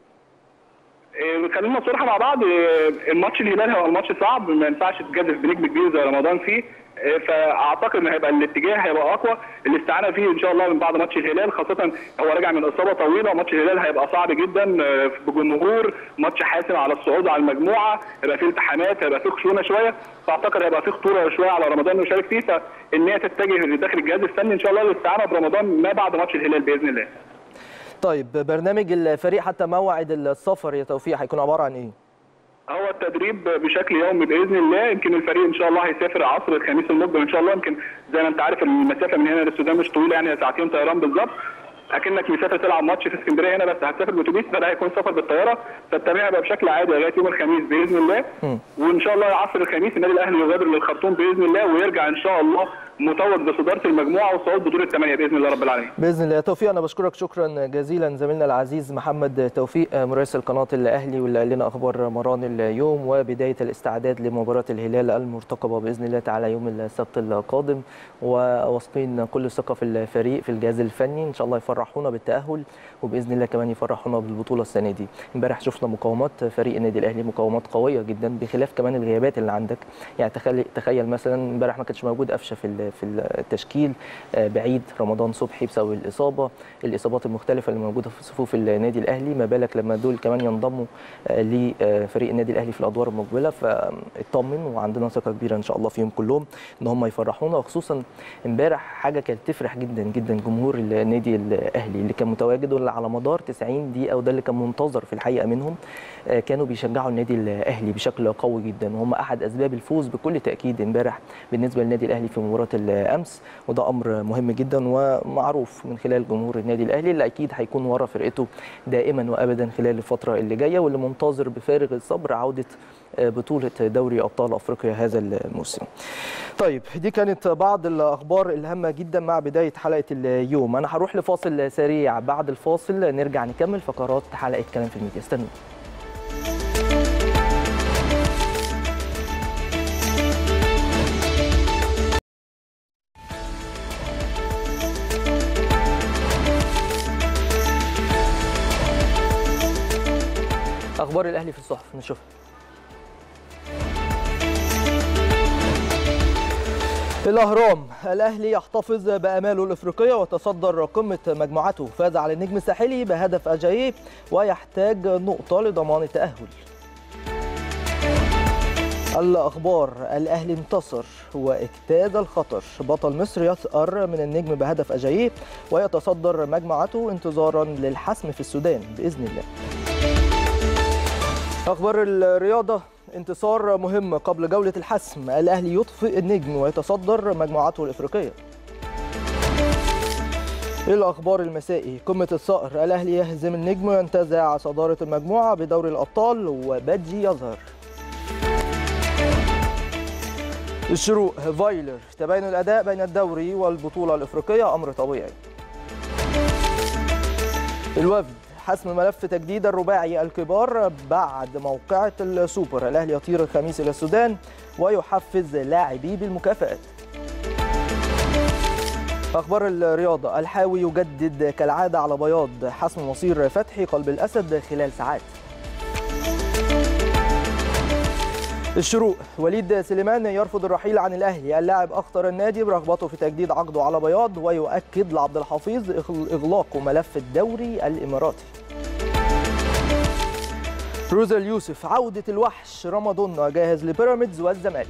C: إيه خلينا صراحه مع بعض إيه الماتش الهلال هو الماتش صعب ما ينفعش تجازف بنجم كبير زي رمضان فيه فاعتقد ان هيبقى الاتجاه هيبقى اقوى الاستعانه فيه ان شاء الله من بعد ماتش الهلال خاصه هو راجع من اصابه طويله وماتش الهلال هيبقى صعب جدا بجمهور ماتش حاسم على الصعود على المجموعه هيبقى فيه التحامات هيبقى فيه خشونه شويه فاعتقد هيبقى فيه خطوره شويه على رمضان يشارك فيه فان هي تتجه لداخل الجهاز الفني ان شاء الله للاستعانه برمضان ما بعد ماتش الهلال باذن الله.
A: طيب برنامج الفريق حتى موعد السفر يا توفيق هيكون عباره عن ايه؟
C: هو التدريب بشكل يومي باذن الله يمكن الفريق ان شاء الله هيسافر عصر الخميس المقبل ان شاء الله يمكن زي ما انت عارف المسافه من هنا للسودان مش طويله يعني ساعتين طيران بالظبط اكنك مسافر تلعب ماتش في اسكندريه هنا بس هتسافر باتوبيس فده هيكون سفر بالطياره فالتمرين هيبقى بشكل عادي لغايه يوم الخميس باذن الله م. وان شاء الله عصر الخميس النادي الاهلي يغادر للخرطوم باذن الله ويرجع ان شاء الله متوج بصداره المجموعه وصعود بطوله الثمانيه باذن الله رب العالمين.
A: باذن الله توفيق انا بشكرك شكرا جزيلا زميلنا العزيز محمد توفيق مراسل قناه الاهلي واللي قال لنا اخبار مران اليوم وبدايه الاستعداد لمباراه الهلال المرتقبه باذن الله تعالى يوم السبت القادم وواثقين كل الثقه في الفريق في الجهاز الفني ان شاء الله يفرحونا بالتاهل وباذن الله كمان يفرحونا بالبطوله السنه دي. امبارح شفنا مقاومات فريق النادي الاهلي مقاومات قويه جدا بخلاف كمان الغيابات اللي عندك يعني تخيل تخيل مثلا امبارح ما كانش موجود قفشه في في التشكيل بعيد رمضان صبحي بسبب الاصابه الاصابات المختلفه اللي موجوده في صفوف النادي الاهلي ما بالك لما دول كمان ينضموا لفريق النادي الاهلي في الادوار المقبله فاطمن وعندنا ثقه كبيره ان شاء الله فيهم كلهم ان هم يفرحونا وخصوصا امبارح حاجه كانت تفرح جدا جدا جمهور النادي الاهلي اللي كان متواجد على مدار 90 دقيقه وده اللي كان منتظر في الحقيقه منهم كانوا بيشجعوا النادي الاهلي بشكل قوي جدا وهم احد اسباب الفوز بكل تاكيد امبارح بالنسبه للنادي الاهلي في مباراه الامس وده امر مهم جدا ومعروف من خلال جمهور النادي الاهلي اللي اكيد هيكون ورا فرقته دائما وابدا خلال الفتره اللي جايه واللي منتظر بفارغ الصبر عوده بطوله دوري ابطال افريقيا هذا الموسم. طيب دي كانت بعض الاخبار الهامه جدا مع بدايه حلقه اليوم انا هروح لفاصل سريع بعد الفاصل نرجع نكمل فقرات حلقه كلام في الميديا استنوا اخبار الاهلي في الصحف نشوفها الأهرام الأهلي يحتفظ بأماله الإفريقية وتصدر قمة مجموعته فاز على النجم الساحلي بهدف أجاييه ويحتاج نقطة لضمان التأهل الأخبار الأهلي انتصر واجتاز الخطر بطل مصر يثأر من النجم بهدف أجاييه ويتصدر مجموعته انتظارا للحسم في السودان بإذن الله أخبار الرياضة انتصار مهم قبل جولة الحسم الأهلي يطفئ النجم ويتصدر مجموعته الإفريقية الأخبار المسائي قمة الصقر الأهلي يهزم النجم وينتزع صدارة المجموعة بدوري الأبطال وبادجي يظهر الشروق فايلر تباين الأداء بين الدوري والبطولة الإفريقية أمر طبيعي الوفد حسم ملف تجديد الرباعي الكبار بعد موقعة السوبر الأهلي يطير الخميس إلى السودان ويحفز لاعبيه بالمكافآت أخبار الرياضة الحاوي يجدد كالعادة على بياض حسم مصير فتحي قلب الأسد خلال ساعات الشروق وليد سليمان يرفض الرحيل عن الأهلي اللاعب أخطر النادي برغبته في تجديد عقده على بياض ويؤكد لعبد الحفيظ إغلاق ملف الدوري الإماراتي روزا اليوسف عودة الوحش رمضان جاهز لبيراميدز والزمالك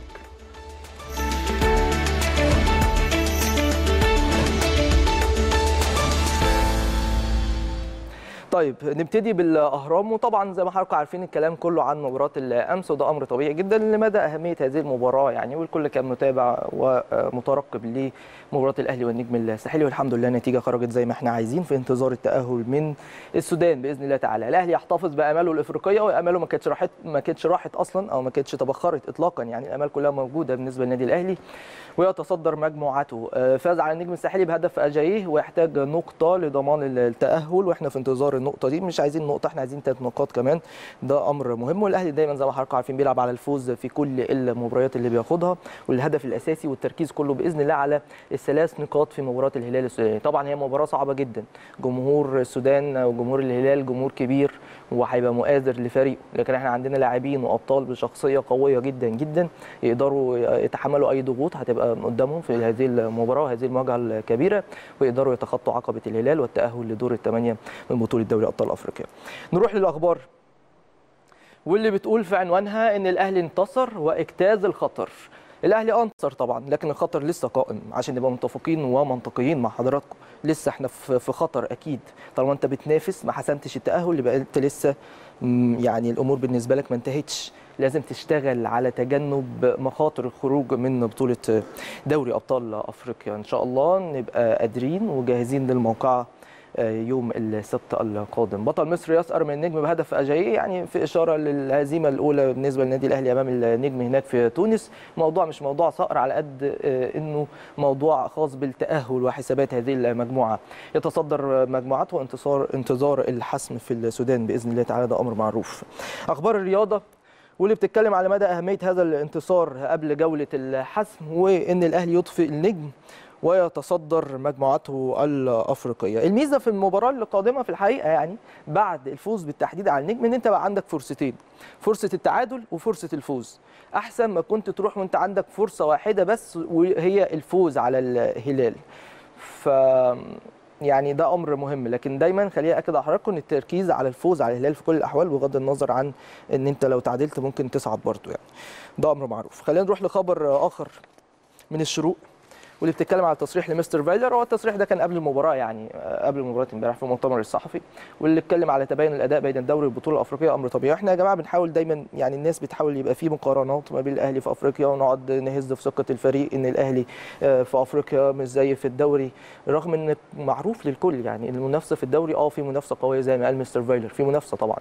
A: طيب نبتدي بالاهرام وطبعا زي ما حضراتكم عارفين الكلام كله عن مباراه الامس وده امر طبيعي جدا لمدى اهميه هذه المباراه يعني والكل كان متابع ومترقب لمباراه الاهلي والنجم الساحلي والحمد لله النتيجه خرجت زي ما احنا عايزين في انتظار التاهل من السودان باذن الله تعالى الاهلي يحتفظ باماله الافريقيه واماله ما كانتش راحت ما كانتش راحت اصلا او ما كانتش تبخرت اطلاقا يعني الامال كلها موجوده بالنسبه للنادي الاهلي ويتصدر مجموعته فاز على النجم الساحلي بهدف اجاييه ويحتاج نقطه لضمان التاهل واحنا في انتظار النقطه دي مش عايزين نقطه احنا عايزين ثلاث نقاط كمان ده امر مهم والاهلي دايما زي ما حضراتكم عارفين بيلعب على الفوز في كل المباريات اللي بياخدها والهدف الاساسي والتركيز كله باذن الله على الثلاث نقاط في مباراه الهلال السوداني طبعا هي مباراه صعبه جدا جمهور السودان وجمهور الهلال جمهور كبير وهيبقى مؤازر لفريقه لكن احنا عندنا لاعبين وابطال بشخصيه قويه جدا جدا يقدروا يتحملوا اي ضغوط هتبقى قدامهم في هذه المباراه وهذه المواجهه الكبيره ويقدروا يتخطوا عقبه الهلال والتاهل لدور الثمانيه من بطوله دوري ابطال افريقيا نروح للاخبار واللي بتقول في عنوانها ان الاهلي انتصر واجتاز الخطر الاهلي انتصر طبعا لكن الخطر لسه قائم عشان نبقى متفقين ومنطقيين مع حضراتكم لسه احنا في خطر اكيد طالما انت بتنافس ما حسمتش التاهل يبقى انت لسه يعني الامور بالنسبه لك ما انتهتش لازم تشتغل على تجنب مخاطر الخروج من بطوله دوري ابطال افريقيا ان شاء الله نبقى قادرين وجاهزين للموقعه يوم السبت القادم بطل مصر يسأر من النجم بهدف أجاييه يعني في إشارة للهزيمة الأولى بالنسبة للنادي الأهلي أمام النجم هناك في تونس موضوع مش موضوع صقر على قد أنه موضوع خاص بالتأهل وحسابات هذه المجموعة يتصدر مجموعته انتصار انتظار الحسم في السودان بإذن الله تعالى ده أمر معروف أخبار الرياضة واللي بتتكلم على مدى أهمية هذا الانتصار قبل جولة الحسم وإن الأهلي يطفئ النجم ويتصدر مجموعته الافريقيه الميزه في المباراه القادمه في الحقيقه يعني بعد الفوز بالتحديد على النجم ان انت بقى عندك فرصتين فرصه التعادل وفرصه الفوز احسن ما كنت تروح وانت عندك فرصه واحده بس وهي الفوز على الهلال ف يعني ده امر مهم لكن دايما خليني اكد على حضراتكم ان التركيز على الفوز على الهلال في كل الاحوال بغض النظر عن ان انت لو تعادلت ممكن تصعد برضه يعني ده امر معروف خلينا نروح لخبر اخر من الشروق واللي بتتكلم على تصريح لمستر فايلر هو التصريح ده كان قبل المباراه يعني قبل مباراه امبارح في المؤتمر الصحفي واللي اتكلم على تباين الاداء بين الدوري والبطوله الافريقيه امر طبيعي احنا يا جماعه بنحاول دايما يعني الناس بتحاول يبقى في مقارنات ما بين الاهلي في افريقيا ونقعد نهز في ثقه الفريق ان الاهلي في افريقيا مش زي في الدوري رغم ان معروف للكل يعني المنافسه في الدوري اه في منافسه قويه زي ما قال مستر فايلر في منافسه طبعا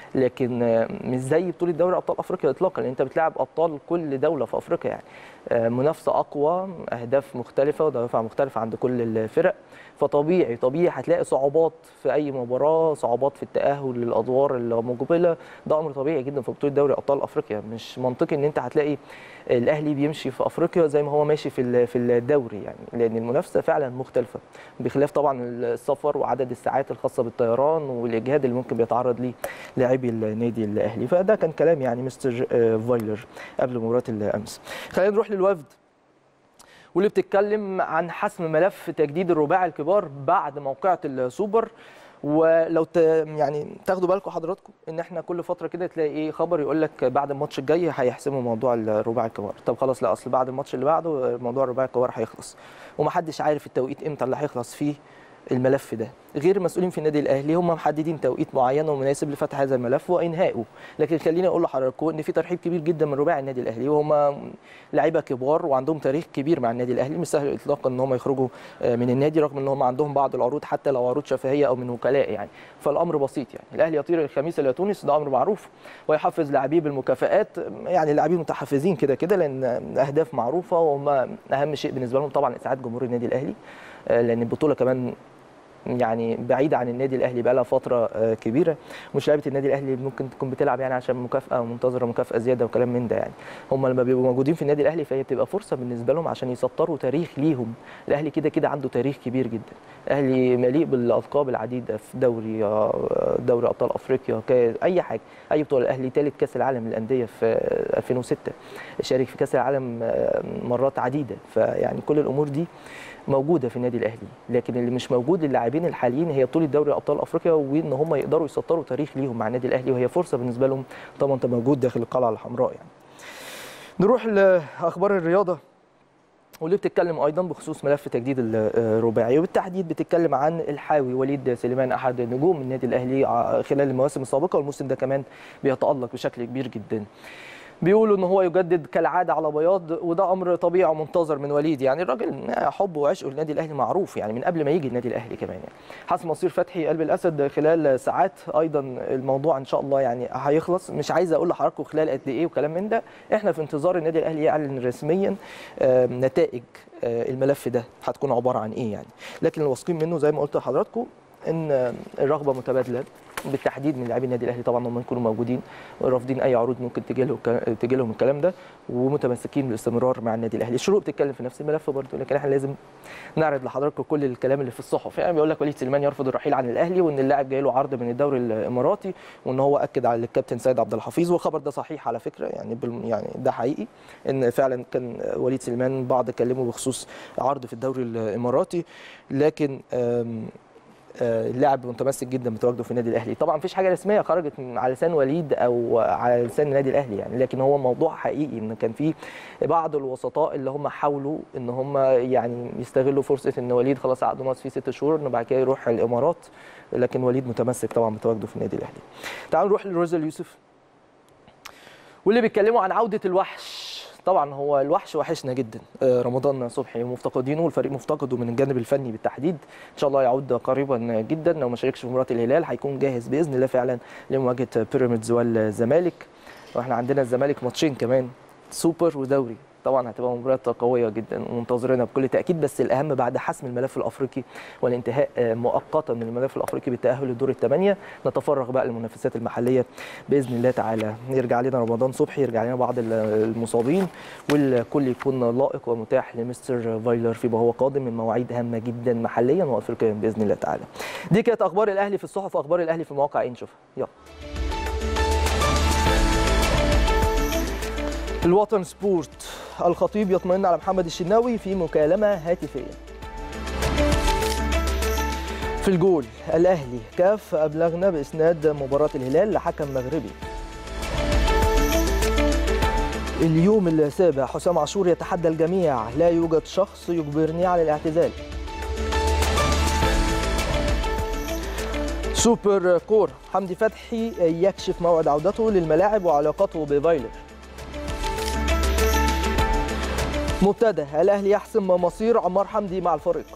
A: لكن مش زي بطوله دوري ابطال افريقيا اطلاقا لان انت بتلعب ابطال كل دوله في افريقيا يعني منافسه اقوى اهداف مختلفه ودوافع مختلفه عند كل الفرق فطبيعي طبيعي هتلاقي صعوبات في اي مباراه صعوبات في التاهل للادوار المقبله ده امر طبيعي جدا في بطوله دوري ابطال افريقيا مش منطقي ان انت هتلاقي الاهلي بيمشي في افريقيا زي ما هو ماشي في في الدوري يعني لان المنافسه فعلا مختلفه بخلاف طبعا السفر وعدد الساعات الخاصه بالطيران والاجهاد اللي ممكن بيتعرض ليه لاعبي النادي الاهلي فده كان كلام يعني مستر فايلر قبل مباراه الامس خلينا نروح للوفد واللي بتتكلم عن حسم ملف تجديد الرباعي الكبار بعد موقعة السوبر ولو ت... يعني تاخدوا بالكم حضراتكم ان احنا كل فتره كده تلاقي ايه خبر يقول لك بعد الماتش الجاي هيحسموا موضوع الرباعي الكبار طب خلاص لا اصل بعد الماتش اللي بعده موضوع الرباعي الكبار هيخلص ومحدش عارف التوقيت امتى اللي هيخلص فيه الملف ده غير المسؤولين في النادي الاهلي هم محددين توقيت معين ومناسب لفتح هذا الملف وانهائه لكن خليني اقول لحضراتكم ان في ترحيب كبير جدا من رباعي النادي الاهلي وهم لعيبه كبار وعندهم تاريخ كبير مع النادي الاهلي مش سهل اطلاقا ان هم يخرجوا من النادي رغم ان هم عندهم بعض العروض حتى لو عروض شفهيه او من وكلاء يعني فالامر بسيط يعني الاهلي يطير الخميس الى تونس ده امر معروف ويحفز لاعبيه بالمكافآت يعني اللاعبين متحفزين كده كده لان اهداف معروفه وهم اهم شيء بالنسبه لهم طبعا اسعاد جمهور النادي الاهلي لان البطوله كمان يعني بعيده عن النادي الاهلي بقى لها فتره كبيره مش لعيبه النادي الاهلي ممكن تكون بتلعب يعني عشان مكافاه ومنتظره مكافاه زياده وكلام من ده يعني هم لما بيبقوا موجودين في النادي الاهلي فهي بتبقى فرصه بالنسبه لهم عشان يسطروا تاريخ ليهم الاهلي كده كده عنده تاريخ كبير جدا الاهلي مليء بالالقاب العديده في دوري دوري ابطال افريقيا اي حاجه اي بطوله الاهلي ثالث كاس العالم للانديه في 2006 شارك في كاس العالم مرات عديده فيعني كل الامور دي موجوده في النادي الاهلي لكن اللي مش موجود للاعبين الحاليين هي بطوله دوري ابطال افريقيا وان هم يقدروا يسطروا تاريخ ليهم مع النادي الاهلي وهي فرصه بالنسبه لهم طبعا انت موجود داخل القلعه الحمراء يعني نروح لاخبار الرياضه واللي بتتكلم ايضا بخصوص ملف تجديد الرباعي وبالتحديد بتتكلم عن الحاوي وليد سليمان احد نجوم النادي الاهلي خلال المواسم السابقه والموسم ده كمان بيتالق بشكل كبير جدا بيقولوا ان هو يجدد كالعاده على بياض وده امر طبيعي ومنتظر من وليد يعني الراجل حبه وعشقه للنادي الاهلي معروف يعني من قبل ما يجي النادي الاهلي كمان يعني حسم مصير فتحي قلب الاسد خلال ساعات ايضا الموضوع ان شاء الله يعني هيخلص مش عايز اقول لحضراتكم خلال قد ايه وكلام من ده احنا في انتظار النادي الاهلي يعلن رسميا نتائج الملف ده هتكون عباره عن ايه يعني لكن الواثقين منه زي ما قلت لحضراتكم ان الرغبه متبادله بالتحديد من لاعبي النادي الاهلي طبعا هم يكونوا موجودين رافضين اي عروض ممكن تجي لهم تجي لهم الكلام ده ومتمسكين بالاستمرار مع النادي الاهلي الشروق بتتكلم في نفس الملف برضه لكن احنا لازم نعرض لحضراتكم كل الكلام اللي في الصحف يعني بيقول لك وليد سليمان يرفض الرحيل عن الاهلي وان اللاعب جاي له عرض من الدوري الاماراتي وان هو اكد على الكابتن سيد عبد الحفيظ والخبر ده صحيح على فكره يعني بال يعني ده حقيقي ان فعلا كان وليد سليمان بعض كلمه بخصوص عرض في الدوري الاماراتي لكن اللاعب متمسك جدا بتواجده في النادي الاهلي طبعا مفيش حاجه رسميه خرجت على لسان وليد او على لسان النادي الاهلي يعني لكن هو موضوع حقيقي ان كان في بعض الوسطاء اللي هم حاولوا ان هم يعني يستغلوا فرصه ان وليد خلاص عقده ناقص فيه ست شهور انه بعد كده يروح الامارات لكن وليد متمسك طبعا بتواجده في النادي الاهلي تعالوا نروح لروزل يوسف واللي بيتكلموا عن عوده الوحش طبعا هو الوحش وحشنا جدا رمضان صبحي مفتقدينه والفريق مفتقده من الجانب الفني بالتحديد ان شاء الله يعود قريبا جدا لو ما شاركش في مباراه الهلال هيكون جاهز باذن الله فعلا لمواجهه بيراميدز والزمالك واحنا عندنا الزمالك ماتشين كمان سوبر ودوري طبعا هتبقى مباريات قويه جدا ومنتظرينها بكل تاكيد بس الاهم بعد حسم الملف الافريقي والانتهاء مؤقتا من الملف الافريقي بالتاهل لدور الثمانيه نتفرغ بقى للمنافسات المحليه باذن الله تعالى يرجع لنا رمضان صبحي يرجع لنا بعض المصابين والكل يكون لائق ومتاح لمستر فايلر فيما هو قادم من مواعيد هامه جدا محليا وافريقيا باذن الله تعالى دي كانت اخبار الاهلي في الصحف واخبار الاهلي في المواقع ايه نشوفها يلا الوطن سبورت الخطيب يطمئن على محمد الشناوي في مكالمة هاتفية في الجول الأهلي كاف أبلغنا بإسناد مباراة الهلال لحكم مغربي اليوم السابع حسام عاشور يتحدى الجميع لا يوجد شخص يجبرني على الاعتزال سوبر كور حمدي فتحي يكشف موعد عودته للملاعب وعلاقته بفايلر مبتدا الاهلي يحسم مصير عمار حمدي مع الفريق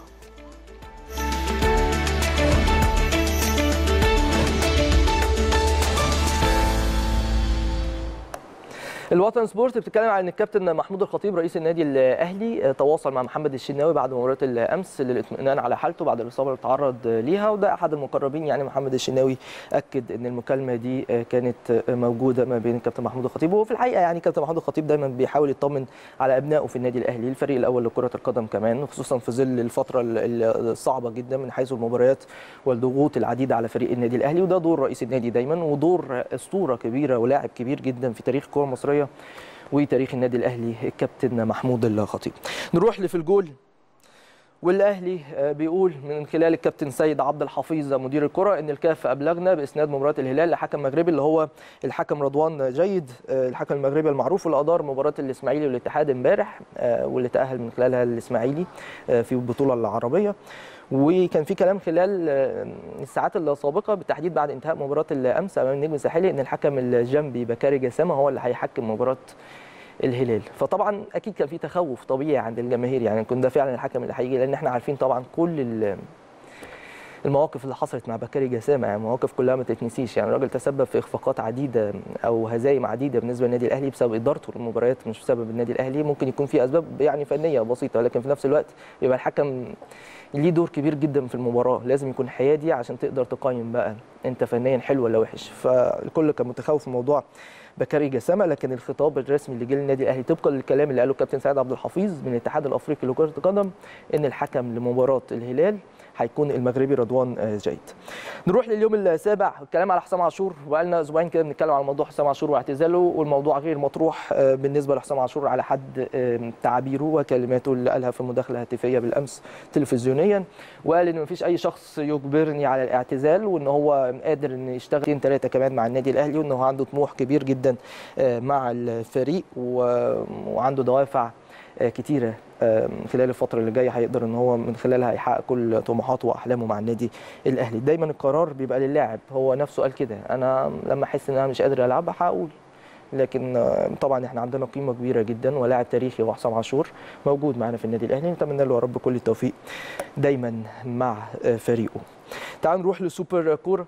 A: الوطن سبورت بتتكلم عن ان الكابتن محمود الخطيب رئيس النادي الاهلي تواصل مع محمد الشناوي بعد مباراه الامس للاطمئنان على حالته بعد الاصابه اللي تعرض ليها وده احد المقربين يعني محمد الشناوي اكد ان المكالمه دي كانت موجوده ما بين الكابتن محمود الخطيب وفي الحقيقه يعني كابتن محمود الخطيب دايما بيحاول يطمن على ابنائه في النادي الاهلي الفريق الاول لكره القدم كمان خصوصا في ظل الفتره الصعبه جدا من حيث المباريات والضغوط العديده على فريق النادي الاهلي وده دور رئيس النادي دايما ودور اسطوره كبيره ولاعب كبير جدا في تاريخ الكره المصريه وتاريخ النادي الاهلي الكابتن محمود الخطيب نروح لفي الجول والاهلي بيقول من خلال الكابتن سيد عبد الحفيظ مدير الكره ان الكاف ابلغنا باسناد مباراه الهلال لحكم مغربي اللي هو الحكم رضوان جيد الحكم المغربي المعروف اللي ادار مباراه الاسماعيلي والاتحاد امبارح واللي تاهل من خلالها الاسماعيلي في البطوله العربيه وكان في كلام خلال الساعات السابقه بالتحديد بعد انتهاء مباراه الامس امام النجم الساحلي ان الحكم الجنبي بكاري جسامه هو اللي هيحكم مباراه الهلال فطبعا اكيد كان في تخوف طبيعي عند الجماهير يعني يكون ده فعلا الحكم اللي هيجي لان احنا عارفين طبعا كل المواقف اللي حصلت مع بكاري جسامه يعني مواقف كلها ما تتنسيش يعني الراجل تسبب في اخفاقات عديده او هزايم عديده بالنسبه للنادي الاهلي بسبب ادارته للمباريات مش بسبب النادي الاهلي ممكن يكون في اسباب يعني فنيه بسيطه لكن في نفس الوقت يبقى الحكم ليه دور كبير جدا في المباراه لازم يكون حيادي عشان تقدر تقيم بقى انت فنيا حلو ولا وحش فالكل كان متخوف من موضوع بكاري جسامه لكن الخطاب الرسمي اللي جه للنادي الاهلي طبقا للكلام اللي قاله الكابتن سعيد عبد الحفيظ من الاتحاد الافريقي لكره القدم ان الحكم لمباراه الهلال هيكون المغربي رضوان جيد. نروح لليوم السابع الكلام على حسام عاشور بقالنا اسبوعين كده بنتكلم على موضوع حسام عاشور واعتزاله والموضوع غير مطروح بالنسبه لحسام عاشور على حد تعابيره وكلماته اللي قالها في المداخله الهاتفيه بالامس تلفزيونيا وقال ان مفيش اي شخص يجبرني على الاعتزال وان هو قادر ان يشتغل ثلاثه كمان مع النادي الاهلي وان هو عنده طموح كبير جدا مع الفريق وعنده دوافع كتيره خلال الفتره اللي جايه هيقدر ان هو من خلالها يحقق كل طموحاته واحلامه مع النادي الاهلي دايما القرار بيبقى للاعب هو نفسه قال كده انا لما احس ان انا مش قادر العب هقول لكن طبعا احنا عندنا قيمه كبيره جدا ولاعب تاريخي هو حسام عاشور موجود معنا في النادي الاهلي نتمنى له يا رب كل التوفيق دايما مع فريقه تعالوا نروح لسوبر كوره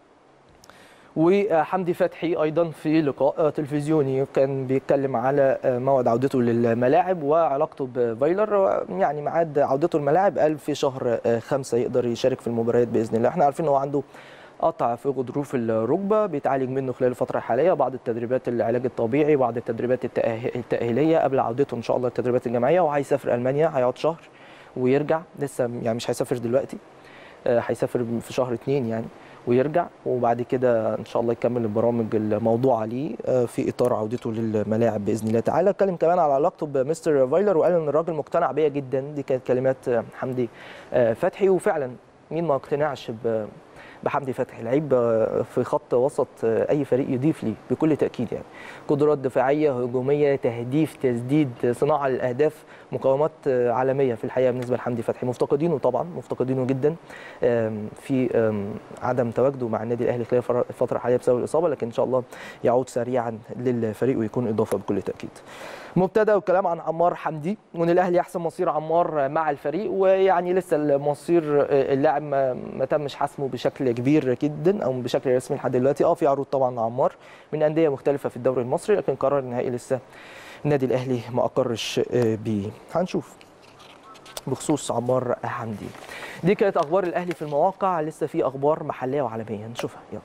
A: وحمدي فتحي ايضا في لقاء تلفزيوني كان بيتكلم على موعد عودته للملاعب وعلاقته بفايلر يعني ميعاد عودته الملاعب قال في شهر خمسة يقدر يشارك في المباريات باذن الله احنا عارفين ان هو عنده قطع في غضروف الركبه بيتعالج منه خلال الفتره الحاليه بعض التدريبات العلاج الطبيعي بعض التدريبات التاهيليه قبل عودته ان شاء الله التدريبات الجماعيه وهيسافر المانيا هيقعد شهر ويرجع لسه يعني مش هيسافر دلوقتي هيسافر في شهر اثنين يعني ويرجع وبعد كده ان شاء الله يكمل البرامج الموضوعه ليه في اطار عودته للملاعب باذن الله تعالى اتكلم كمان على علاقته بمستر فايلر وقال ان الراجل مقتنع بيا جدا دي كانت كلمات حمدي فتحي وفعلا مين ما اقتنعش بحمدي فتحي لعيب في خط وسط اي فريق يضيف لي بكل تاكيد يعني قدرات دفاعيه هجوميه تهديف تسديد صناعه للاهداف مقاومات عالميه في الحقيقه بالنسبه لحمدي فتحي مفتقدينه طبعا مفتقدينه جدا في عدم تواجده مع النادي الاهلي خلال الفتره الحاليه بسبب الاصابه لكن ان شاء الله يعود سريعا للفريق ويكون اضافه بكل تاكيد مبتدا والكلام عن عمار حمدي وان الاهلي يحسم مصير عمار مع الفريق ويعني لسه المصير اللاعب ما, ما تمش حسمه بشكل كبير جدا او بشكل رسمي لحد دلوقتي اه في عروض طبعا لعمار من انديه مختلفه في الدوري المصري لكن قرار النهائي لسه النادي الاهلي ما اقرش بيه هنشوف بخصوص عمار حمدي دي كانت اخبار الاهلي في المواقع لسه في اخبار محليه وعالميه نشوفها يلا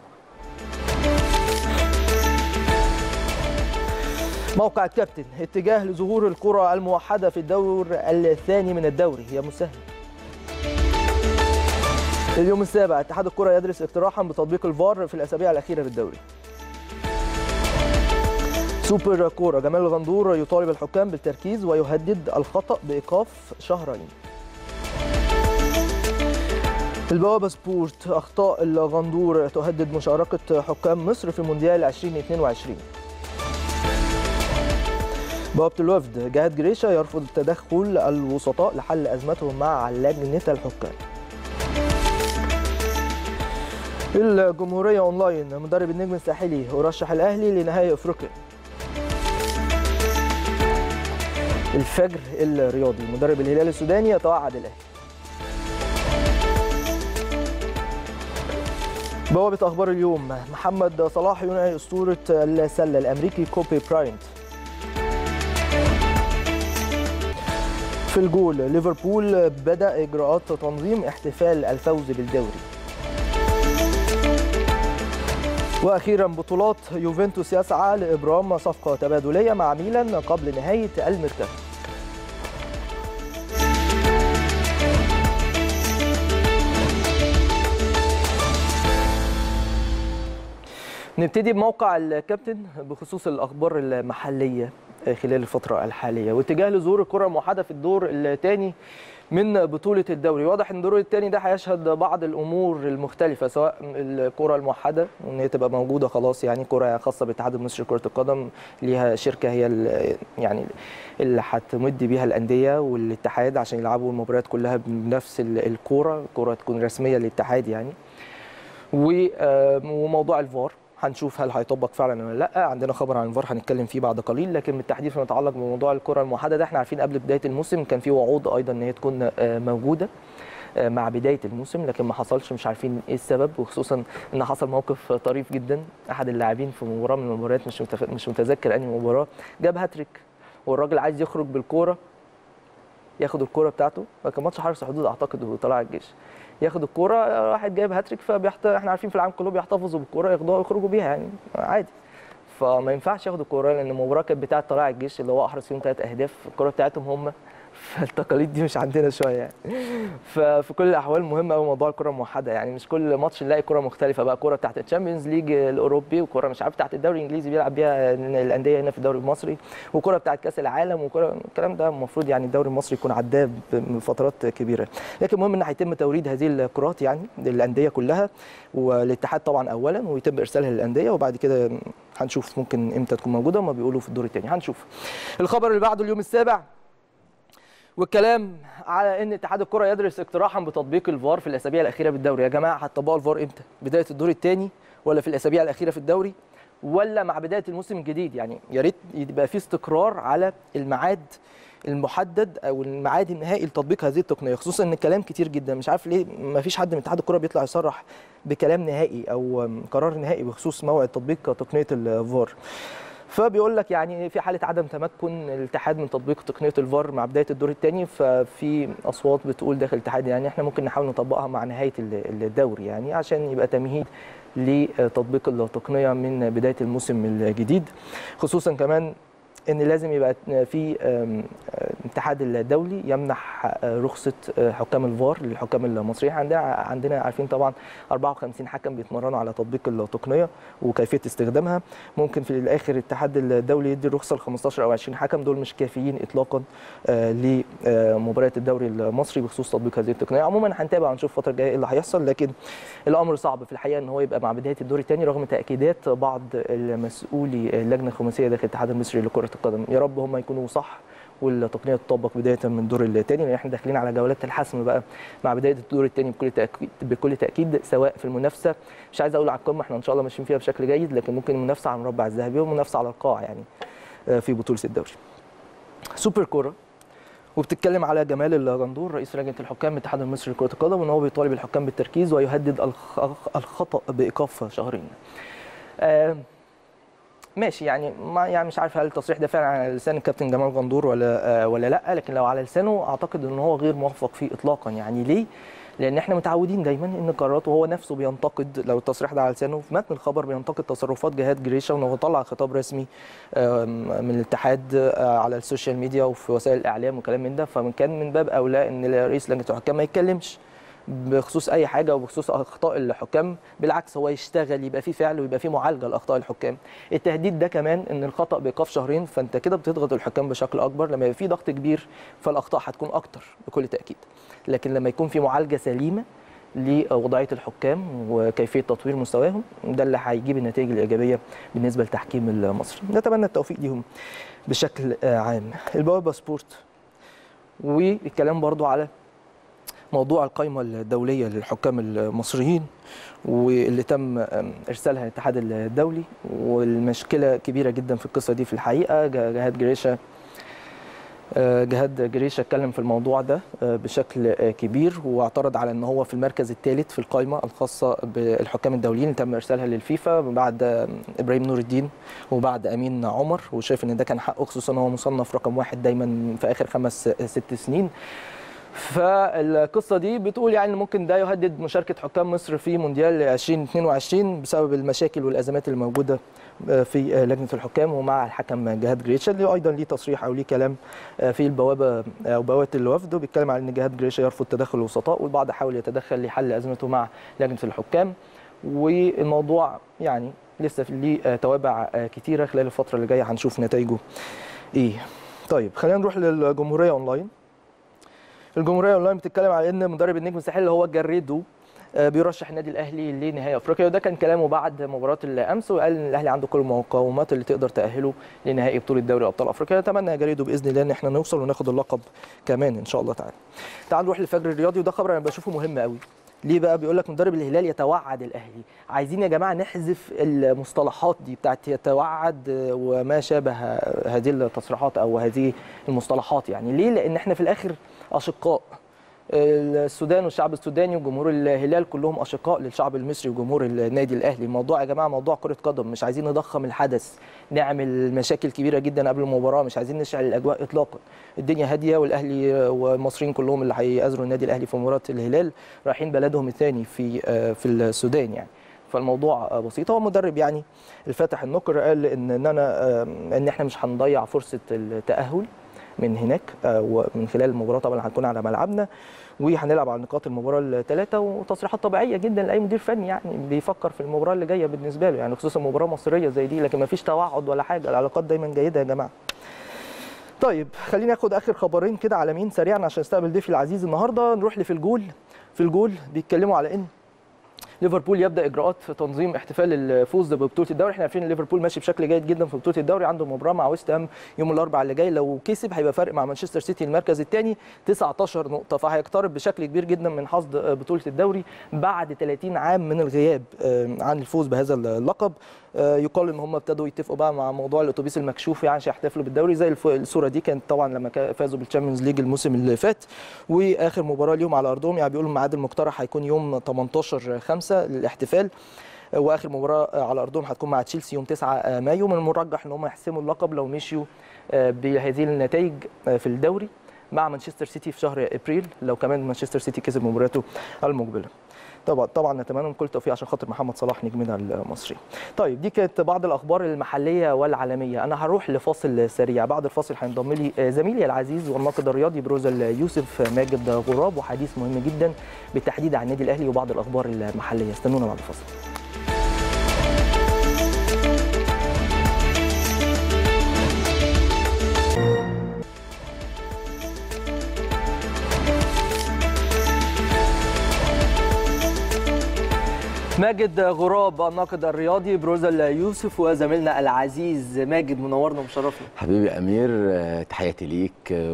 A: موقع الكابتن اتجاه لظهور الكرة الموحدة في الدور الثاني من الدوري يا مسهل اليوم السابع اتحاد الكرة يدرس اقتراحا بتطبيق الفار في الأسابيع الأخيرة في الدوري سوبر كورة جمال الغندور يطالب الحكام بالتركيز ويهدد الخطأ بإيقاف شهرين البوابة سبورت أخطاء الغندور تهدد مشاركة حكام مصر في مونديال 2022 بوابة الوفد جهاد جريشة يرفض تدخل الوسطاء لحل أزمتهم مع لجنة الحكام الجمهورية أونلاين مدرب النجم الساحلي يرشح الأهلي لنهائي أفريقيا الفجر الرياضي مدرب الهلال السوداني يتوعد الأهلي بوابة أخبار اليوم محمد صلاح ينهي أسطورة السلة الأمريكي كوبي براينت في الجول ليفربول بدأ إجراءات تنظيم احتفال الفوز بالدوري واخيرا بطولات يوفنتوس يسعى لابرام صفقه تبادليه مع ميلان قبل نهايه الميركاتو نبتدي بموقع الكابتن بخصوص الاخبار المحليه خلال الفتره الحاليه واتجاه لظهور الكره الموحده في الدور الثاني من بطولة الدوري واضح ان الدور الثاني ده هيشهد بعض الامور المختلفة سواء الكرة الموحدة وان هي تبقى موجودة خلاص يعني كرة خاصة بالاتحاد المصري لكرة القدم ليها شركة هي ال- يعني اللي هتمد بيها الأندية والاتحاد عشان يلعبوا المباريات كلها بنفس ال- الكرة كرة تكون رسمية للاتحاد يعني و- آه، وموضوع الفار هنشوف هل هيطبق فعلا ولا لا عندنا خبر عن الفار هنتكلم فيه بعد قليل لكن بالتحديد فيما يتعلق بموضوع الكره الموحده ده احنا عارفين قبل بدايه الموسم كان في وعود ايضا ان هي تكون آه، موجوده آه، مع بدايه الموسم لكن ما حصلش مش عارفين ايه السبب وخصوصا ان حصل موقف طريف جدا احد اللاعبين في مباراه من المباريات مش متف... مش متذكر انهي مباراه جاب هاتريك والراجل عايز يخرج بالكوره ياخد الكوره بتاعته فكان ماتش حرس حدود اعتقد وطلع الجيش ياخد الكوره واحد جايب هاتريك فبيحت... احنا عارفين في العالم كله بيحتفظوا بالكوره ياخدوها ويخرجوا بيها يعني عادي فما ينفعش ياخدوا الكوره لان المباراه كانت بتاعه طلائع الجيش اللي هو احرز فيهم ثلاث اهداف الكوره بتاعتهم هم فالتقاليد دي مش عندنا شويه يعني ففي كل الاحوال مهم قوي موضوع الكره الموحده يعني مش كل ماتش نلاقي كره مختلفه بقى كره بتاعت الشامبيونز ليج الاوروبي وكره مش عارف بتاعت الدوري الانجليزي بيلعب بيها الانديه هنا في الدوري المصري وكره بتاعت كاس العالم وكره الكلام ده المفروض يعني الدوري المصري يكون عداه بفترات كبيره لكن المهم ان هيتم توريد هذه الكرات يعني للانديه كلها والاتحاد طبعا اولا ويتم ارسالها للانديه وبعد كده هنشوف ممكن امتى تكون موجوده ما بيقولوا في الدور الثاني هنشوف الخبر اللي بعده اليوم السابع والكلام على ان اتحاد الكره يدرس اقتراحا بتطبيق الفار في الاسابيع الاخيره بالدوري يا جماعه هتطبقوا الفار امتى بدايه الدور الثاني ولا في الاسابيع الاخيره في الدوري ولا مع بدايه الموسم الجديد يعني يا ريت يبقى في استقرار على الميعاد المحدد او الميعاد النهائي لتطبيق هذه التقنيه خصوصا ان الكلام كتير جدا مش عارف ليه ما فيش حد من اتحاد الكره بيطلع يصرح بكلام نهائي او قرار نهائي بخصوص موعد تطبيق تقنيه الفار فبيقول لك يعني في حاله عدم تمكن الاتحاد من تطبيق تقنيه الفار مع بدايه الدور الثاني ففي اصوات بتقول داخل الاتحاد يعني احنا ممكن نحاول نطبقها مع نهايه الدوري يعني عشان يبقى تمهيد لتطبيق التقنيه من بدايه الموسم الجديد خصوصا كمان ان لازم يبقى في الاتحاد الدولي يمنح رخصه حكام الفار للحكام المصريين عندنا عندنا عارفين طبعا 54 حكم بيتمرنوا على تطبيق التقنيه وكيفيه استخدامها ممكن في الاخر الاتحاد الدولي يدي الرخصه ل 15 او 20 حكم دول مش كافيين اطلاقا لمباريات الدوري المصري بخصوص تطبيق هذه التقنيه عموما هنتابع ونشوف الفتره الجايه ايه اللي هيحصل لكن الامر صعب في الحقيقه ان هو يبقى مع بدايه الدور الثاني رغم تاكيدات بعض المسؤولي اللجنه الخماسيه داخل الاتحاد المصري لكره القدم يا رب هم يكونوا صح والتقنيه تطبق بدايه من الدور الثاني لان احنا داخلين على جولات الحسم بقى مع بدايه الدور الثاني بكل تاكيد بكل تاكيد سواء في المنافسه مش عايز اقول على القمه احنا ان شاء الله ماشيين فيها بشكل جيد لكن ممكن المنافسه على المربع الذهبي والمنافسه على القاع يعني في بطوله الدوري سوبر كوره وبتتكلم على جمال الغندور رئيس لجنه الحكام الاتحاد المصري لكره القدم ان هو بيطالب الحكام بالتركيز ويهدد الخطا بايقاف شهرين آه ماشي يعني ما يعني مش عارف هل التصريح ده فعلا على لسان الكابتن جمال غندور ولا آه ولا لا لكن لو على لسانه اعتقد ان هو غير موفق فيه اطلاقا يعني ليه؟ لان احنا متعودين دايما ان قراراته هو نفسه بينتقد لو التصريح ده على لسانه في متن الخبر بينتقد تصرفات جهاد جريشه وانه طلع خطاب رسمي من الاتحاد على السوشيال ميديا وفي وسائل الاعلام وكلام من ده فكان من باب اولى ان رئيس لجنه الحكام ما يتكلمش بخصوص اي حاجه وبخصوص اخطاء الحكام بالعكس هو يشتغل يبقى في فعل ويبقى في معالجه لاخطاء الحكام التهديد ده كمان ان الخطا بايقاف شهرين فانت كده بتضغط الحكام بشكل اكبر لما يبقى في ضغط كبير فالاخطاء هتكون اكتر بكل تاكيد لكن لما يكون في معالجه سليمه لوضعيه الحكام وكيفيه تطوير مستواهم ده اللي هيجيب النتائج الايجابيه بالنسبه للتحكيم المصري نتمنى التوفيق ليهم بشكل عام البوابه سبورت والكلام برضو على موضوع القائمه الدوليه للحكام المصريين واللي تم ارسالها للاتحاد الدولي والمشكله كبيره جدا في القصه دي في الحقيقه جهاد جريشه جهاد جريشه اتكلم في الموضوع ده بشكل كبير واعترض على ان هو في المركز الثالث في القائمه الخاصه بالحكام الدوليين اللي تم ارسالها للفيفا بعد ابراهيم نور الدين وبعد امين عمر وشايف ان ده كان حقه خصوصا هو مصنف رقم واحد دايما في اخر خمس ست سنين فالقصه دي بتقول يعني ممكن ده يهدد مشاركه حكام مصر في مونديال 2022 بسبب المشاكل والازمات اللي موجوده في لجنه الحكام ومع الحكم جهاد جريتشا اللي ايضا ليه تصريح او ليه كلام في البوابه او بوابه الوفد وبيتكلم على ان جهاد جريتشا يرفض تدخل الوسطاء والبعض حاول يتدخل لحل ازمته مع لجنه الحكام والموضوع يعني لسه ليه توابع كتيره خلال الفتره اللي جايه هنشوف نتائجه ايه طيب خلينا نروح للجمهوريه اونلاين الجمهوريه اونلاين بتتكلم على ان مدرب النجم الساحلي اللي هو جريدو آه، بيرشح النادي الاهلي لنهائي افريقيا وده كان كلامه بعد مباراه الامس وقال ان الاهلي عنده كل المقومات اللي تقدر تاهله لنهائي بطوله دوري ابطال افريقيا نتمنى يا جريدو باذن الله ان احنا نوصل وناخد اللقب كمان ان شاء الله تعالى تعال نروح للفجر الرياضي وده خبر انا بشوفه مهم قوي ليه بقى بيقول لك مدرب الهلال يتوعد الاهلي عايزين يا جماعه نحذف المصطلحات دي بتاعت يتوعد وما شابه هذه التصريحات او هذه المصطلحات يعني ليه لان احنا في الاخر اشقاء السودان والشعب السوداني وجمهور الهلال كلهم اشقاء للشعب المصري وجمهور النادي الاهلي الموضوع يا جماعه موضوع كره قدم مش عايزين نضخم الحدث نعمل مشاكل كبيره جدا قبل المباراه مش عايزين نشعل الاجواء اطلاقا الدنيا هاديه والاهلي والمصريين كلهم اللي هيأزروا النادي الاهلي في مباراه الهلال رايحين بلدهم الثاني في في السودان يعني فالموضوع بسيط هو مدرب يعني الفاتح النقر قال ان ان انا ان احنا مش هنضيع فرصه التاهل من هناك ومن خلال المباراه طبعا هتكون على ملعبنا وهنلعب على نقاط المباراه الثلاثه وتصريحات طبيعيه جدا لاي مدير فني يعني بيفكر في المباراه اللي جايه بالنسبه له يعني خصوصا مباراه مصريه زي دي لكن ما فيش توعد ولا حاجه العلاقات دايما جيده يا جماعه طيب خليني اخد اخر خبرين كده على مين سريعا عشان استقبل ضيفي العزيز النهارده نروح لفي الجول في الجول بيتكلموا على ان ليفربول يبدا اجراءات في تنظيم احتفال الفوز ببطوله الدوري احنا عارفين ان ليفربول ماشي بشكل جيد جدا في بطوله الدوري عنده مباراه مع ويست هام يوم الاربعاء اللي جاي لو كسب هيبقى فارق مع مانشستر سيتي المركز الثاني 19 نقطه فهيقترب بشكل كبير جدا من حصد بطوله الدوري بعد 30 عام من الغياب عن الفوز بهذا اللقب يقال ان هم ابتدوا يتفقوا بقى مع موضوع الاتوبيس المكشوف يعني عشان يحتفلوا بالدوري زي الصوره دي كانت طبعا لما فازوا بالتشامبيونز ليج الموسم اللي فات واخر مباراه اليوم على ارضهم يعني بيقولوا الميعاد المقترح هيكون يوم 18 5 للاحتفال واخر مباراه على ارضهم هتكون مع تشيلسي يوم 9 مايو من المرجح ان هم يحسموا اللقب لو مشيوا بهذه النتائج في الدوري مع مانشستر سيتي في شهر ابريل لو كمان مانشستر سيتي كسب مباراته المقبله طبعا طبعا نتمنى لهم كل التوفيق عشان خاطر محمد صلاح نجمنا المصري. طيب دي كانت بعض الاخبار المحليه والعالميه، انا هروح لفاصل سريع، بعد الفاصل هينضم لي زميلي العزيز والناقد الرياضي بروزل يوسف ماجد غراب وحديث مهم جدا بالتحديد عن النادي الاهلي وبعض الاخبار المحليه، استنونا بعد الفاصل. ماجد غراب الناقد الرياضي بروزل يوسف وزميلنا العزيز ماجد منورنا ومشرفنا
D: حبيبي امير تحياتي ليك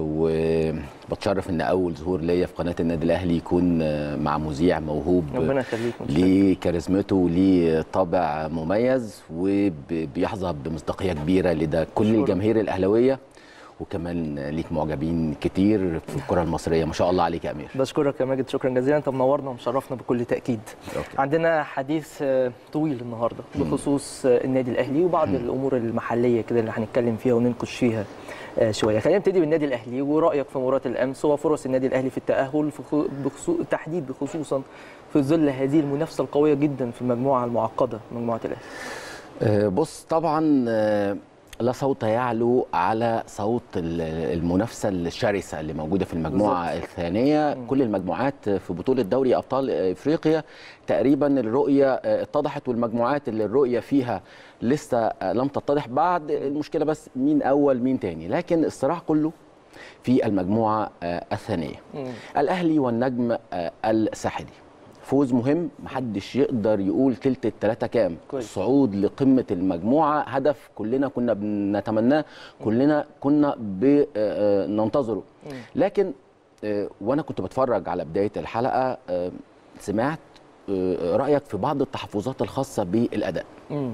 D: وبتشرف ان اول ظهور ليا في قناه النادي الاهلي يكون مع مذيع موهوب
A: ربنا يخليك
D: ليه كاريزمته وليه طابع مميز وبيحظى بمصداقيه كبيره لدى كل
A: شكرا.
D: الجماهير الاهلاويه وكمان ليك معجبين كتير في الكره المصريه ما شاء الله عليك يا امير
A: بشكرك يا ماجد شكرا جزيلا انت منورنا ومشرفنا بكل تاكيد
D: أوكي.
A: عندنا حديث طويل النهارده بخصوص النادي الاهلي وبعض الامور المحليه كده اللي هنتكلم فيها وننقش فيها شويه خلينا نبتدي بالنادي الاهلي ورايك في مباراه الامس وفرص النادي الاهلي في التاهل في بخصوص تحديد بخصوصا في ظل هذه المنافسه القويه جدا في المجموعه المعقده مجموعه الاهلي
D: بص طبعا لا صوت يعلو على صوت المنافسه الشرسه اللي موجوده في المجموعه بالزبط. الثانيه م. كل المجموعات في بطوله دوري ابطال افريقيا تقريبا الرؤيه اتضحت والمجموعات اللي الرؤيه فيها لسه لم تتضح بعد المشكله بس مين اول مين تاني لكن الصراع كله في المجموعه الثانيه م. الاهلي والنجم الساحلي فوز مهم محدش يقدر يقول تلت التلاتة كام
A: كويس.
D: الصعود لقمة المجموعة هدف كلنا كنا بنتمناه كلنا كنا بننتظره لكن وانا كنت بتفرج على بداية الحلقة سمعت رأيك في بعض التحفظات الخاصة بالأداء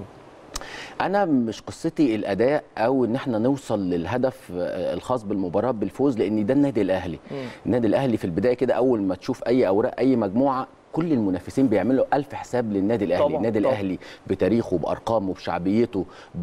D: انا مش قصتي الاداء او ان احنا نوصل للهدف الخاص بالمباراه بالفوز لان ده النادي الاهلي النادي الاهلي في البدايه كده اول ما تشوف اي اوراق اي مجموعه كل المنافسين بيعملوا ألف حساب للنادي الأهلي
A: طبعا
D: النادي
A: طبعا.
D: الأهلي بتاريخه بأرقامه بشعبيته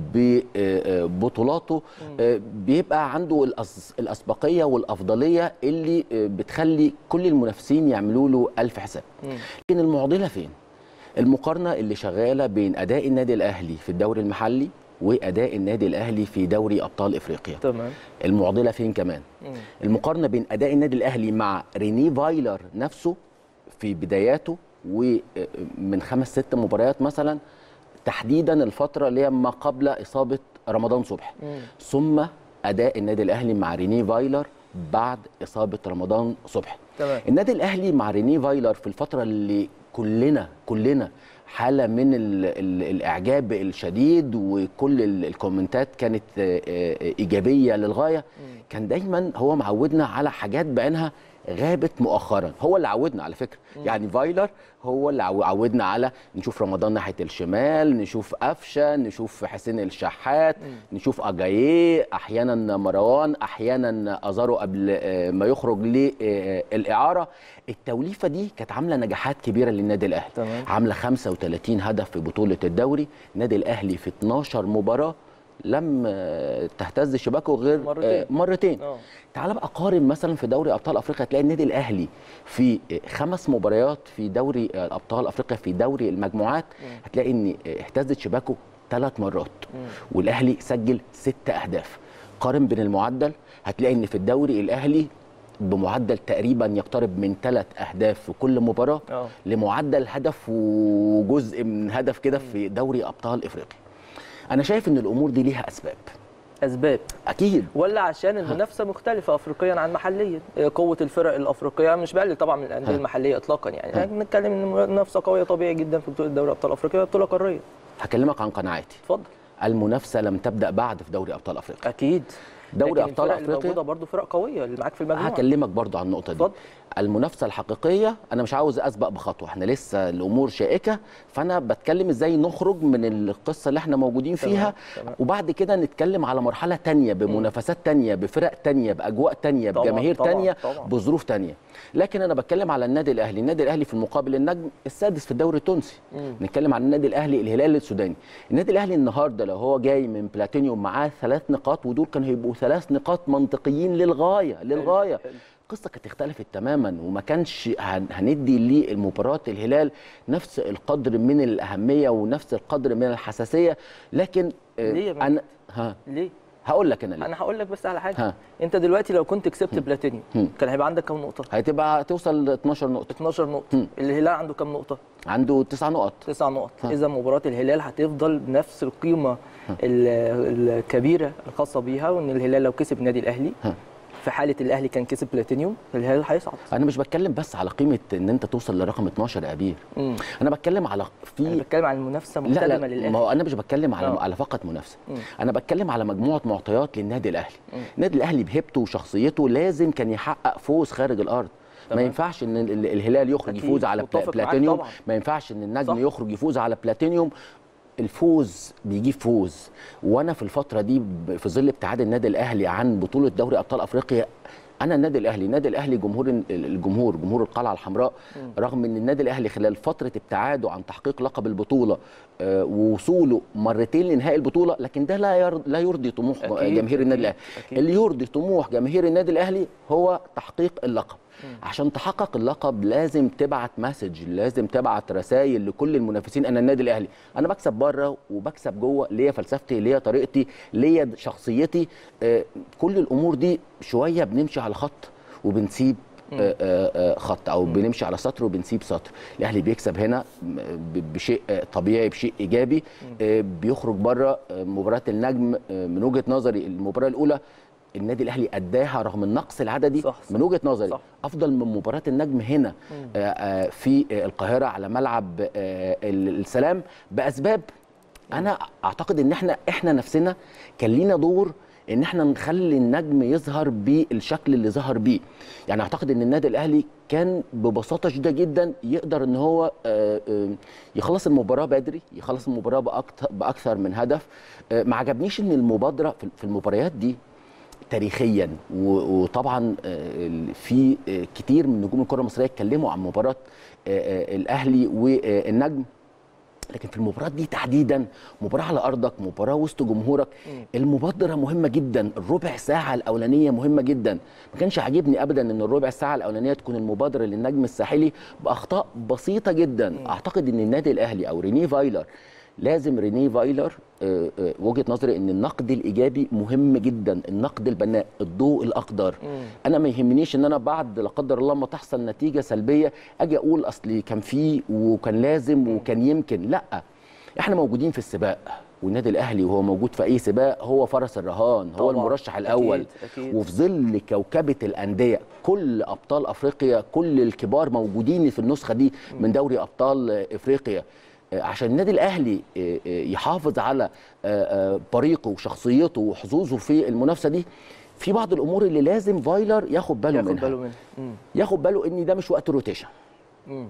D: ببطولاته بيبقى عنده الأس- الأسبقية والأفضلية اللي بتخلي كل المنافسين يعملوا له ألف حساب لكن المعضلة فين؟ المقارنة اللي شغالة بين أداء النادي الأهلي في الدوري المحلي وأداء النادي الأهلي في دوري أبطال إفريقيا
A: تمام
D: المعضلة فين كمان؟ المقارنة بين أداء النادي الأهلي مع ريني فايلر نفسه في بداياته ومن خمس ست مباريات مثلا تحديدا الفترة اللي هي ما قبل إصابة رمضان صبحي ثم أداء النادي الأهلي مع ريني فايلر بعد اصابه رمضان صبحي
A: تمام
D: النادي الاهلي مع ريني فايلر في الفتره اللي كلنا كلنا حاله من ال ال الاعجاب الشديد وكل ال- الكومنتات كانت آه، آه، ايجابيه للغايه كان دايما هو معودنا على حاجات بعينها غابت مؤخرا هو اللي عودنا على فكره يعني فايلر هو اللي عو- عودنا على نشوف رمضان ناحيه الشمال نشوف قفشه نشوف حسين الشحات نشوف اجاييه احيانا مروان احيانا ازارو قبل آه، ما يخرج للاعاره التوليفه دي كانت عامله نجاحات كبيره للنادي الاهلي
A: تمام.
D: عامله 35 هدف في بطوله الدوري النادي الاهلي في 12 مباراه لم آه، تهتز شباكه غير
A: مرتين.
D: آه، مرتين
A: اه
D: تعال بقى قارن مثلا في دوري ابطال افريقيا تلاقي النادي الاهلي في خمس مباريات في دوري ابطال افريقيا في دوري المجموعات هتلاقي ان اهتزت شباكه ثلاث مرات والاهلي سجل ست اهداف قارن بين المعدل هتلاقي ان في الدوري الاهلي بمعدل تقريبا يقترب من ثلاث اهداف في كل مباراه
A: اه
D: لمعدل هدف وجزء من هدف كده في دوري ابطال افريقيا انا شايف ان الامور دي ليها اسباب
A: اسباب
D: اكيد
A: ولا عشان المنافسه مختلفه افريقيا عن محليا قوه الفرق الافريقيه مش بقلل طبعا من الانديه
D: ها.
A: المحليه اطلاقا يعني
D: ها.
A: احنا بنتكلم ان المنافسه قويه طبيعي جدا في بطوله دوري ابطال افريقيا وهي بطوله قاريه
D: هكلمك عن قناعاتي
A: اتفضل
D: المنافسه لم تبدا بعد في دوري ابطال افريقيا
A: اكيد
D: دوري
A: لكن
D: ابطال
A: الفرق اللي
D: افريقيا
A: موجوده برضه فرق قويه اللي معاك في المجموعه
D: هكلمك برضو عن النقطه دي
A: اتفضل.
D: المنافسه الحقيقيه انا مش عاوز اسبق بخطوه احنا لسه الامور شائكه فانا بتكلم ازاي نخرج من القصه اللي احنا موجودين
A: تمام،
D: فيها
A: تمام.
D: وبعد كده نتكلم على مرحله تانية بمنافسات تانية بفرق تانية باجواء تانية
A: طبعاً،
D: بجماهير
A: طبعاً،
D: تانية
A: طبعاً.
D: بظروف تانية لكن انا بتكلم على النادي الاهلي النادي الاهلي في المقابل النجم السادس في الدوري التونسي نتكلم عن النادي الاهلي الهلال السوداني النادي الاهلي النهارده لو هو جاي من بلاتينيوم معاه ثلاث نقاط ودول كانوا هيبقوا ثلاث نقاط منطقيين للغايه للغايه
A: حلو.
D: القصه كانت اختلفت تماما وما كانش هن- هندي لمباراه الهلال نفس القدر من الاهميه ونفس القدر من الحساسيه لكن آه،
A: ليه يا مجدي؟
D: انا ها
A: ليه
D: هقول لك انا ليه
A: انا هقول لك بس على حاجه
D: ها.
A: انت دلوقتي لو كنت كسبت بلاتينيوم
D: هم.
A: كان هيبقى عندك كام نقطه
D: هتبقى توصل ل 12 نقطه
A: 12 نقطه
D: هم.
A: الهلال عنده كام نقطه
D: عنده 9 نقط
A: 9 نقط
D: ها.
A: اذا مباراه الهلال هتفضل بنفس القيمه ال- الكبيره الخاصه بيها وان الهلال لو كسب النادي الاهلي
D: ها.
A: في حاله الاهلي كان كسب بلاتينيوم الهلال هيصعد
D: انا مش بتكلم بس على قيمه ان انت توصل لرقم 12 يا ابير
A: مم.
D: انا بتكلم على
A: انا
D: في
A: بتكلم عن المنافسه
D: لا
A: محتدمه
D: لا ما
A: للاهلي
D: هو انا مش بتكلم على
A: آه.
D: على فقط منافسه
A: مم.
D: انا بتكلم على مجموعه معطيات للنادي الاهلي النادي الاهلي بهيبته وشخصيته لازم كان يحقق فوز خارج الارض ما
A: تمام.
D: ينفعش ان ال- ال- الهلال يخرج
A: أكيد،
D: يفوز على
A: متفق معاك
D: بلاتينيوم
A: طبعاً.
D: ما ينفعش ان النجم
A: صح.
D: يخرج يفوز على بلاتينيوم الفوز بيجيب فوز وانا في الفتره دي ب- في ظل ابتعاد النادي الاهلي عن بطوله دوري ابطال افريقيا انا النادي الاهلي النادي الاهلي جمهور ال- الجمهور جمهور القلعه الحمراء رغم ان النادي الاهلي خلال فتره ابتعاده عن تحقيق لقب البطوله آه، ووصوله مرتين لنهائي البطوله لكن ده لا يرضي لا يرضي طموح
A: أكيد،
D: جماهير النادي الاهلي
A: أكيد.
D: اللي يرضي طموح جماهير النادي الاهلي هو تحقيق اللقب عشان تحقق اللقب لازم تبعت مسج لازم تبعت رسائل لكل المنافسين انا النادي الاهلي انا بكسب بره وبكسب جوه ليا فلسفتي ليا طريقتي ليا شخصيتي آه، كل الامور دي شويه بنمشي على خط وبنسيب آه، آه، آه، خط او بنمشي على سطر وبنسيب سطر الاهلي بيكسب هنا م- ب- بشيء آه، طبيعي بشيء ايجابي آه، بيخرج بره آه، مباراه النجم آه، من وجهه نظري المباراه الاولى النادي الاهلي اداها رغم النقص العددي
A: صح، صح.
D: من وجهه نظري
A: صح.
D: افضل من مباراه النجم هنا آه، آه، في آه، القاهره على ملعب آه، ال- السلام باسباب انا اعتقد ان احنا احنا نفسنا كان لينا دور ان احنا نخلي النجم يظهر بالشكل اللي ظهر بيه يعني اعتقد ان النادي الاهلي كان ببساطه شديده جدا يقدر ان هو آه، آه، يخلص المباراه بدري يخلص المباراه باكثر باكثر من هدف آه، ما عجبنيش ان المبادره في- في المباريات دي تاريخيا و- وطبعا آه، ال- في آه، كتير من نجوم الكره المصريه اتكلموا عن مباراه آه، آه، الاهلي والنجم لكن في المباراه دي تحديدا مباراه على ارضك مباراه وسط جمهورك المبادره مهمه جدا الربع ساعه الاولانيه مهمه جدا ما كانش عاجبني ابدا ان الربع ساعه الاولانيه تكون المبادره للنجم الساحلي باخطاء بسيطه جدا اعتقد ان النادي الاهلي او ريني فايلر لازم ريني فايلر آه، آه، وجهه نظري ان النقد الايجابي مهم جدا النقد البناء الضوء الاخضر انا ما يهمنيش ان انا بعد لا قدر الله ما تحصل نتيجه سلبيه اجي اقول اصل كان فيه وكان لازم وكان يمكن لا احنا موجودين في السباق والنادي الاهلي وهو موجود في اي سباق هو فرس الرهان هو
A: طبعاً.
D: المرشح
A: أكيد،
D: الاول
A: أكيد.
D: وفي ظل كوكبه الانديه كل ابطال افريقيا كل الكبار موجودين في النسخه دي من دوري ابطال افريقيا آه، عشان النادي الاهلي آه، آه، يحافظ على آه، آه، بريقه وشخصيته وحظوظه في المنافسه دي في بعض الامور اللي لازم فايلر ياخد باله
A: ياخد
D: منها
A: باله منها مم.
D: ياخد باله ان ده مش وقت روتيشن
A: مم.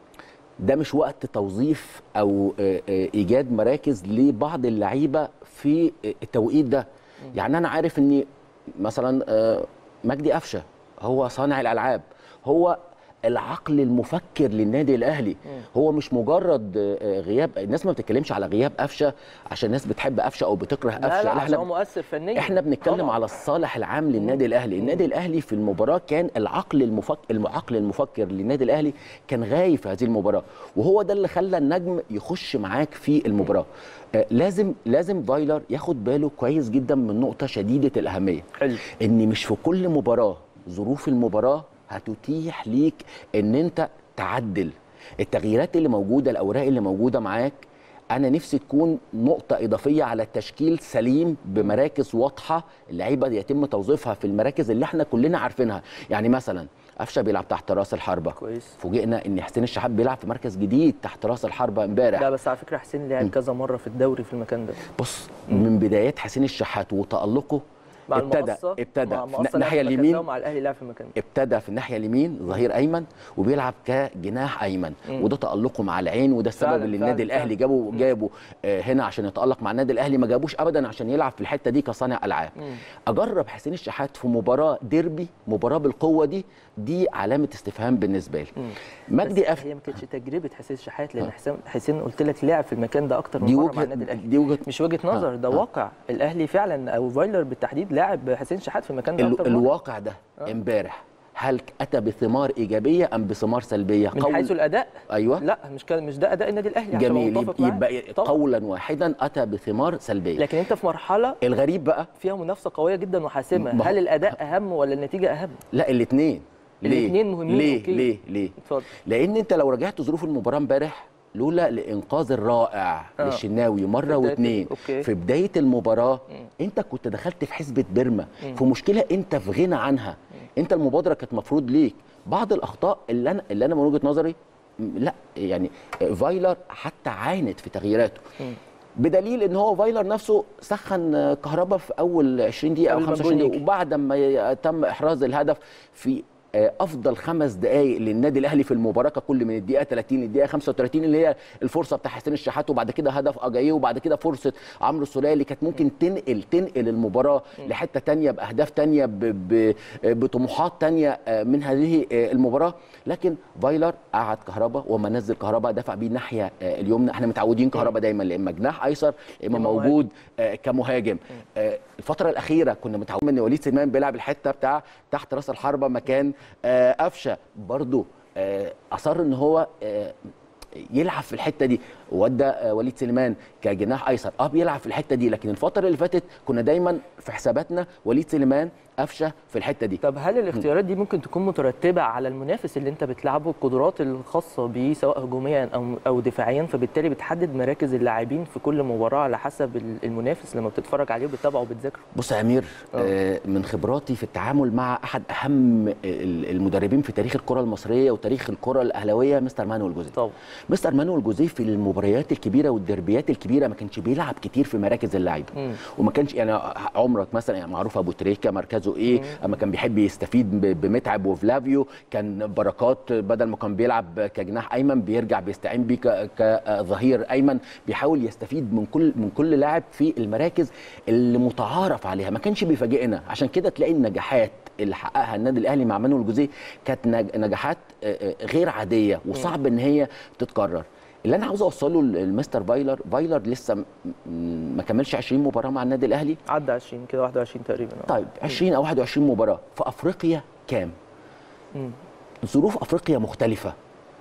D: ده مش وقت توظيف او آه، آه، ايجاد مراكز لبعض اللعيبه في آه، التوقيت ده يعني انا عارف ان مثلا آه، مجدي قفشه هو صانع الالعاب هو العقل المفكر للنادي الاهلي هو مش مجرد آه، غياب الناس ما بتتكلمش على غياب قفشه عشان الناس بتحب قفشه او بتكره قفشه
A: لا لا
D: احنا
A: عشان هو مؤثر فنيا
D: احنا بنتكلم
A: طبعاً.
D: على الصالح العام للنادي الاهلي النادي الاهلي في المباراه كان العقل المفكر العقل المفكر للنادي الاهلي كان غايب في هذه المباراه وهو ده اللي خلى النجم يخش معاك في المباراه آه لازم لازم فايلر ياخد باله كويس جدا من نقطه شديده الاهميه
A: حلو
D: ان مش في كل مباراه ظروف المباراه هتتيح ليك ان انت تعدل التغييرات اللي موجوده الاوراق اللي موجوده معاك انا نفسي تكون نقطه اضافيه على التشكيل سليم بمراكز واضحه اللعيبه يتم توظيفها في المراكز اللي احنا كلنا عارفينها يعني مثلا قفشه بيلعب تحت راس الحربه
A: كويس
D: فوجئنا ان حسين الشحات بيلعب في مركز جديد تحت راس الحربه امبارح
A: لا بس على فكره حسين لعب كذا مره في الدوري في المكان ده
D: بص من بدايات حسين الشحات وتالقه
A: مع
D: ابتدى
A: المقصة
D: ابتدى
A: مع
D: في
A: المقصة لعب
D: الناحيه
A: في المكان
D: اليمين
A: ده ومع الاهلي لعب في المكان ده
D: ابتدى في الناحيه اليمين ظهير ايمن وبيلعب كجناح ايمن
A: مم.
D: وده تالقه مع العين وده السبب
A: فعلاً،
D: اللي
A: فعلاً،
D: النادي الاهلي
A: فعلاً.
D: جابه جابه آه، هنا عشان يتالق مع النادي الاهلي ما جابوش ابدا عشان يلعب في الحته دي كصانع العاب
A: مم.
D: اجرب حسين الشحات في مباراه ديربي مباراه بالقوه دي دي علامه استفهام بالنسبه لي
A: مم.
D: مجدي
A: بس
D: قف
A: هي ما كانتش تجربه حسين الشحات لان حسين حسين قلت لك لعب في المكان ده اكتر من
D: دي
A: مره مع
D: وجهه
A: النادي الاهلي
D: دي وجهه
A: مش وجهه نظر ده
D: آه.
A: واقع الاهلي فعلا او فايلر بالتحديد لاعب حسين شحات في المكان ده
D: ال-
A: اكتر من مرة.
D: الواقع ده امبارح هل اتى بثمار ايجابيه ام بثمار سلبيه
A: من حيث الاداء
D: ايوه
A: لا مش كان مش ده اداء النادي الاهلي عشان
D: جميل
A: أبقى متفق
D: يبقى,
A: معاك.
D: يبقى
A: طبعاً.
D: قولا واحدا اتى بثمار سلبيه
A: لكن انت في مرحله
D: الغريب بقى
A: فيها منافسه قويه جدا وحاسمه
D: ما هو-
A: هل الاداء اهم ولا النتيجه اهم
D: لا الاثنين ليه
A: الاتنين مهمين،
D: ليه
A: أوكي.
D: ليه ليه
A: اتفضل
D: لان انت لو رجعت ظروف المباراه امبارح لولا الانقاذ الرائع
A: آه.
D: للشناوي مره
A: بداية-
D: واثنين
A: أوكي.
D: في بدايه المباراه
A: مم.
D: انت كنت دخلت في حسبه بيرما
A: مم.
D: في مشكله انت في غنى عنها انت المبادره كانت مفروض ليك بعض الاخطاء اللي انا اللي انا من وجهه نظري م- لا يعني فايلر حتى عانت في تغييراته
A: مم.
D: بدليل ان هو فايلر نفسه سخن كهربا في اول 20 دقيقه او
A: قبل ما
D: 25
A: الجون
D: دقيقه
A: يجي.
D: وبعد ما ي- تم احراز الهدف في آه، افضل خمس دقائق للنادي الاهلي في المباراه ككل من الدقيقه 30 للدقيقه 35 اللي هي الفرصه بتاع حسين الشحات وبعد كده هدف اجاييه وبعد كده فرصه عمرو السوليه اللي كانت ممكن تنقل تنقل المباراه لحته تانية باهداف تانية ب- ب- بطموحات تانية آه، من هذه آه، المباراه لكن فايلر قعد كهربا وما نزل كهربا دفع بيه الناحيه آه، اليمنى احنا متعودين كهربا دايما لا اما جناح ايسر لا اما
A: إما مهاجم.
D: موجود آه، كمهاجم آه، الفتره الاخيره كنا متعودين ان وليد سليمان بيلعب الحته بتاع تحت راس الحربه مكان آه، قفشه برضو آه، اصر ان هو آه، يلعب في الحته دي ودى آه، وليد سليمان كجناح ايسر اه بيلعب في الحته دي لكن الفتره اللي فاتت كنا دايما في حساباتنا وليد سليمان قفشه في الحته دي
A: طب هل الاختيارات دي ممكن تكون مترتبه على المنافس اللي انت بتلعبه القدرات الخاصه بيه سواء هجوميا او او دفاعيا فبالتالي بتحدد مراكز اللاعبين في كل مباراه على حسب ال- المنافس لما بتتفرج عليه وبتتابعه وبتذاكره
D: بص يا امير آه، من خبراتي في التعامل مع احد اهم ال- المدربين في تاريخ الكره المصريه وتاريخ الكره الاهلاويه مستر مانويل جوزيه
A: طبعا
D: مستر مانويل جوزيه في المباريات الكبيره والدربيات الكبيره ما كانش بيلعب كتير في مراكز اللعيبه
A: مم.
D: وما كانش يعني عمرك مثلا يعني معروف ابو تريكه مركزه ايه اما كان بيحب يستفيد ب- بمتعب وفلافيو كان بركات بدل ما كان بيلعب كجناح ايمن بيرجع بيستعين بيه ك- كظهير ايمن بيحاول يستفيد من كل من كل لاعب في المراكز اللي متعارف عليها ما كانش بيفاجئنا عشان كده تلاقي النجاحات اللي حققها النادي الاهلي مع مانويل جوزيه كانت نج- نجاحات آه، آه، غير عاديه وصعب ان هي تتكرر اللي انا عاوز اوصله لمستر فايلر فايلر لسه م- م- ما كملش 20 مباراه مع النادي الاهلي
A: عدى 20 كده 21 تقريبا آه.
D: طيب 20 او 21 مباراه في افريقيا كام
A: مم.
D: ظروف افريقيا مختلفه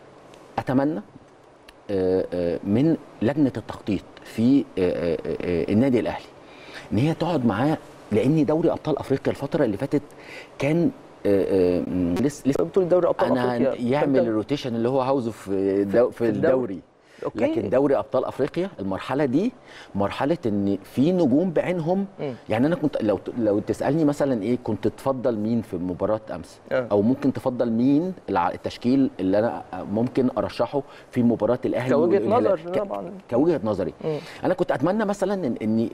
D: اتمنى آه، آه، من لجنه التخطيط في آه، آه، آه، النادي الاهلي ان هي تقعد معاه لان دوري ابطال افريقيا الفتره اللي فاتت كان آه، آه، م- لسه لسه
A: بطوله دوري ابطال
D: انا
A: افريقيا
D: يعمل
A: فأنت
D: الروتيشن اللي هو عاوزه في دو في
A: الدوري.
D: الدوري
A: أوكي.
D: لكن دوري ابطال افريقيا المرحله دي مرحله ان في نجوم بعينهم
A: مم.
D: يعني انا كنت لو لو تسالني مثلا ايه كنت تفضل مين في مباراه امس
A: آه.
D: او ممكن تفضل مين الع- التشكيل اللي انا ممكن ارشحه في مباراه الاهلي
A: كوجهة
D: والهلال.
A: نظر
D: ك-
A: طبعاً.
D: كوجهه نظري
A: مم.
D: انا كنت اتمنى مثلا ان ان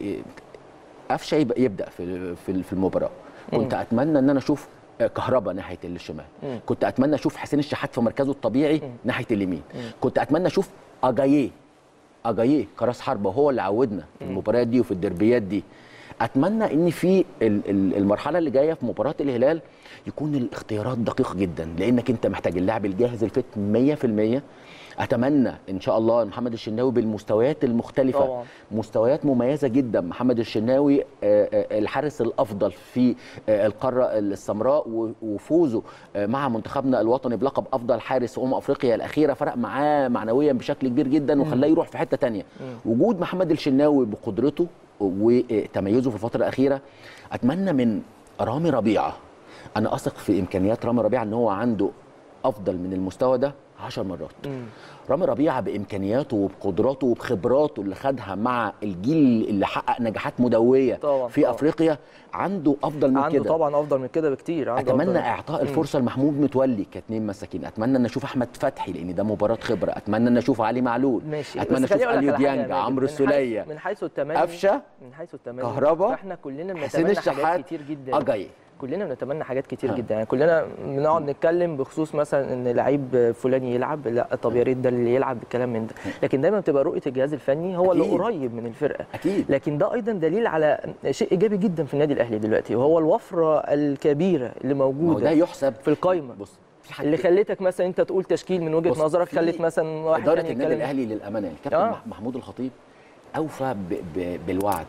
D: قفشه يبقى يبدا في في في المباراه كنت اتمنى ان انا اشوف كهربا ناحيه الشمال
A: مم.
D: كنت اتمنى اشوف حسين الشحات في مركزه الطبيعي ناحيه اليمين كنت اتمنى اشوف اجاييه اجاييه كراس حربه هو اللي عودنا في المباريات دي وفي الدربيات دي اتمنى ان في ال- ال- المرحله اللي جايه في مباراه الهلال يكون الاختيارات دقيقه جدا لانك انت محتاج اللاعب الجاهز الفت 100% اتمنى ان شاء الله محمد الشناوي بالمستويات المختلفه
A: طبعاً.
D: مستويات مميزه جدا محمد الشناوي آه، آه، الحارس الافضل في آه، القاره السمراء و- وفوزه آه، مع منتخبنا الوطني بلقب افضل حارس امم افريقيا الاخيره فرق معاه معنويا بشكل كبير جدا وخلاه يروح في حته تانية وجود محمد الشناوي بقدرته وتميزه في الفتره الاخيره اتمنى من رامي ربيعه انا اثق في امكانيات رامي ربيعه ان هو عنده افضل من المستوى ده 10 مرات رامي ربيعه بامكانياته وبقدراته وبخبراته اللي خدها مع الجيل اللي حقق نجاحات مدويه
A: طبعاً،
D: في
A: طبعاً.
D: افريقيا عنده افضل من
A: عنده
D: كده
A: طبعا افضل من كده بكتير عنده
D: اتمنى
A: أفضل.
D: اعطاء الفرصه لمحمود متولي كاتنين مساكين اتمنى ان اشوف احمد فتحي لان ده مباراه خبره اتمنى ان اشوف علي معلول
A: ماشي
D: اتمنى
A: بس خليني
D: اشوف
A: أقول لك
D: اليو
A: على حاجة يا
D: ديانج
A: ماجد.
D: عمرو
A: من حيث-
D: السوليه
A: من حيث التمني
D: قفشة،
A: من حيث التمني
D: كهربا،
A: فاحنا كلنا
D: حسين
A: بنتمنى
D: الشحات
A: حاجات كتير جدا
D: اجاي
A: كلنا بنتمنى حاجات كتير
D: ها.
A: جدا يعني كلنا بنقعد نتكلم بخصوص مثلا ان لعيب فلاني يلعب لا طب يا ريت ده اللي يلعب الكلام من ده لكن دايما بتبقى رؤيه الجهاز الفني هو اللي
D: أكيد.
A: قريب من الفرقه
D: اكيد
A: لكن ده ايضا دليل على شيء ايجابي جدا في النادي الاهلي دلوقتي وهو الوفره الكبيره اللي
D: ما هو ده
A: موجوده
D: يحسب
A: في القايمه
D: بص في حاجة
A: اللي خلتك مثلا انت تقول تشكيل من وجهه
D: بص،
A: نظرك
D: في
A: خلت مثلا واحد
D: اداره
A: تاني
D: النادي
A: يتكلم
D: الاهلي للامانه يعني كابتن
A: آه.
D: مح- محمود الخطيب اوفى ب... ب... بالوعد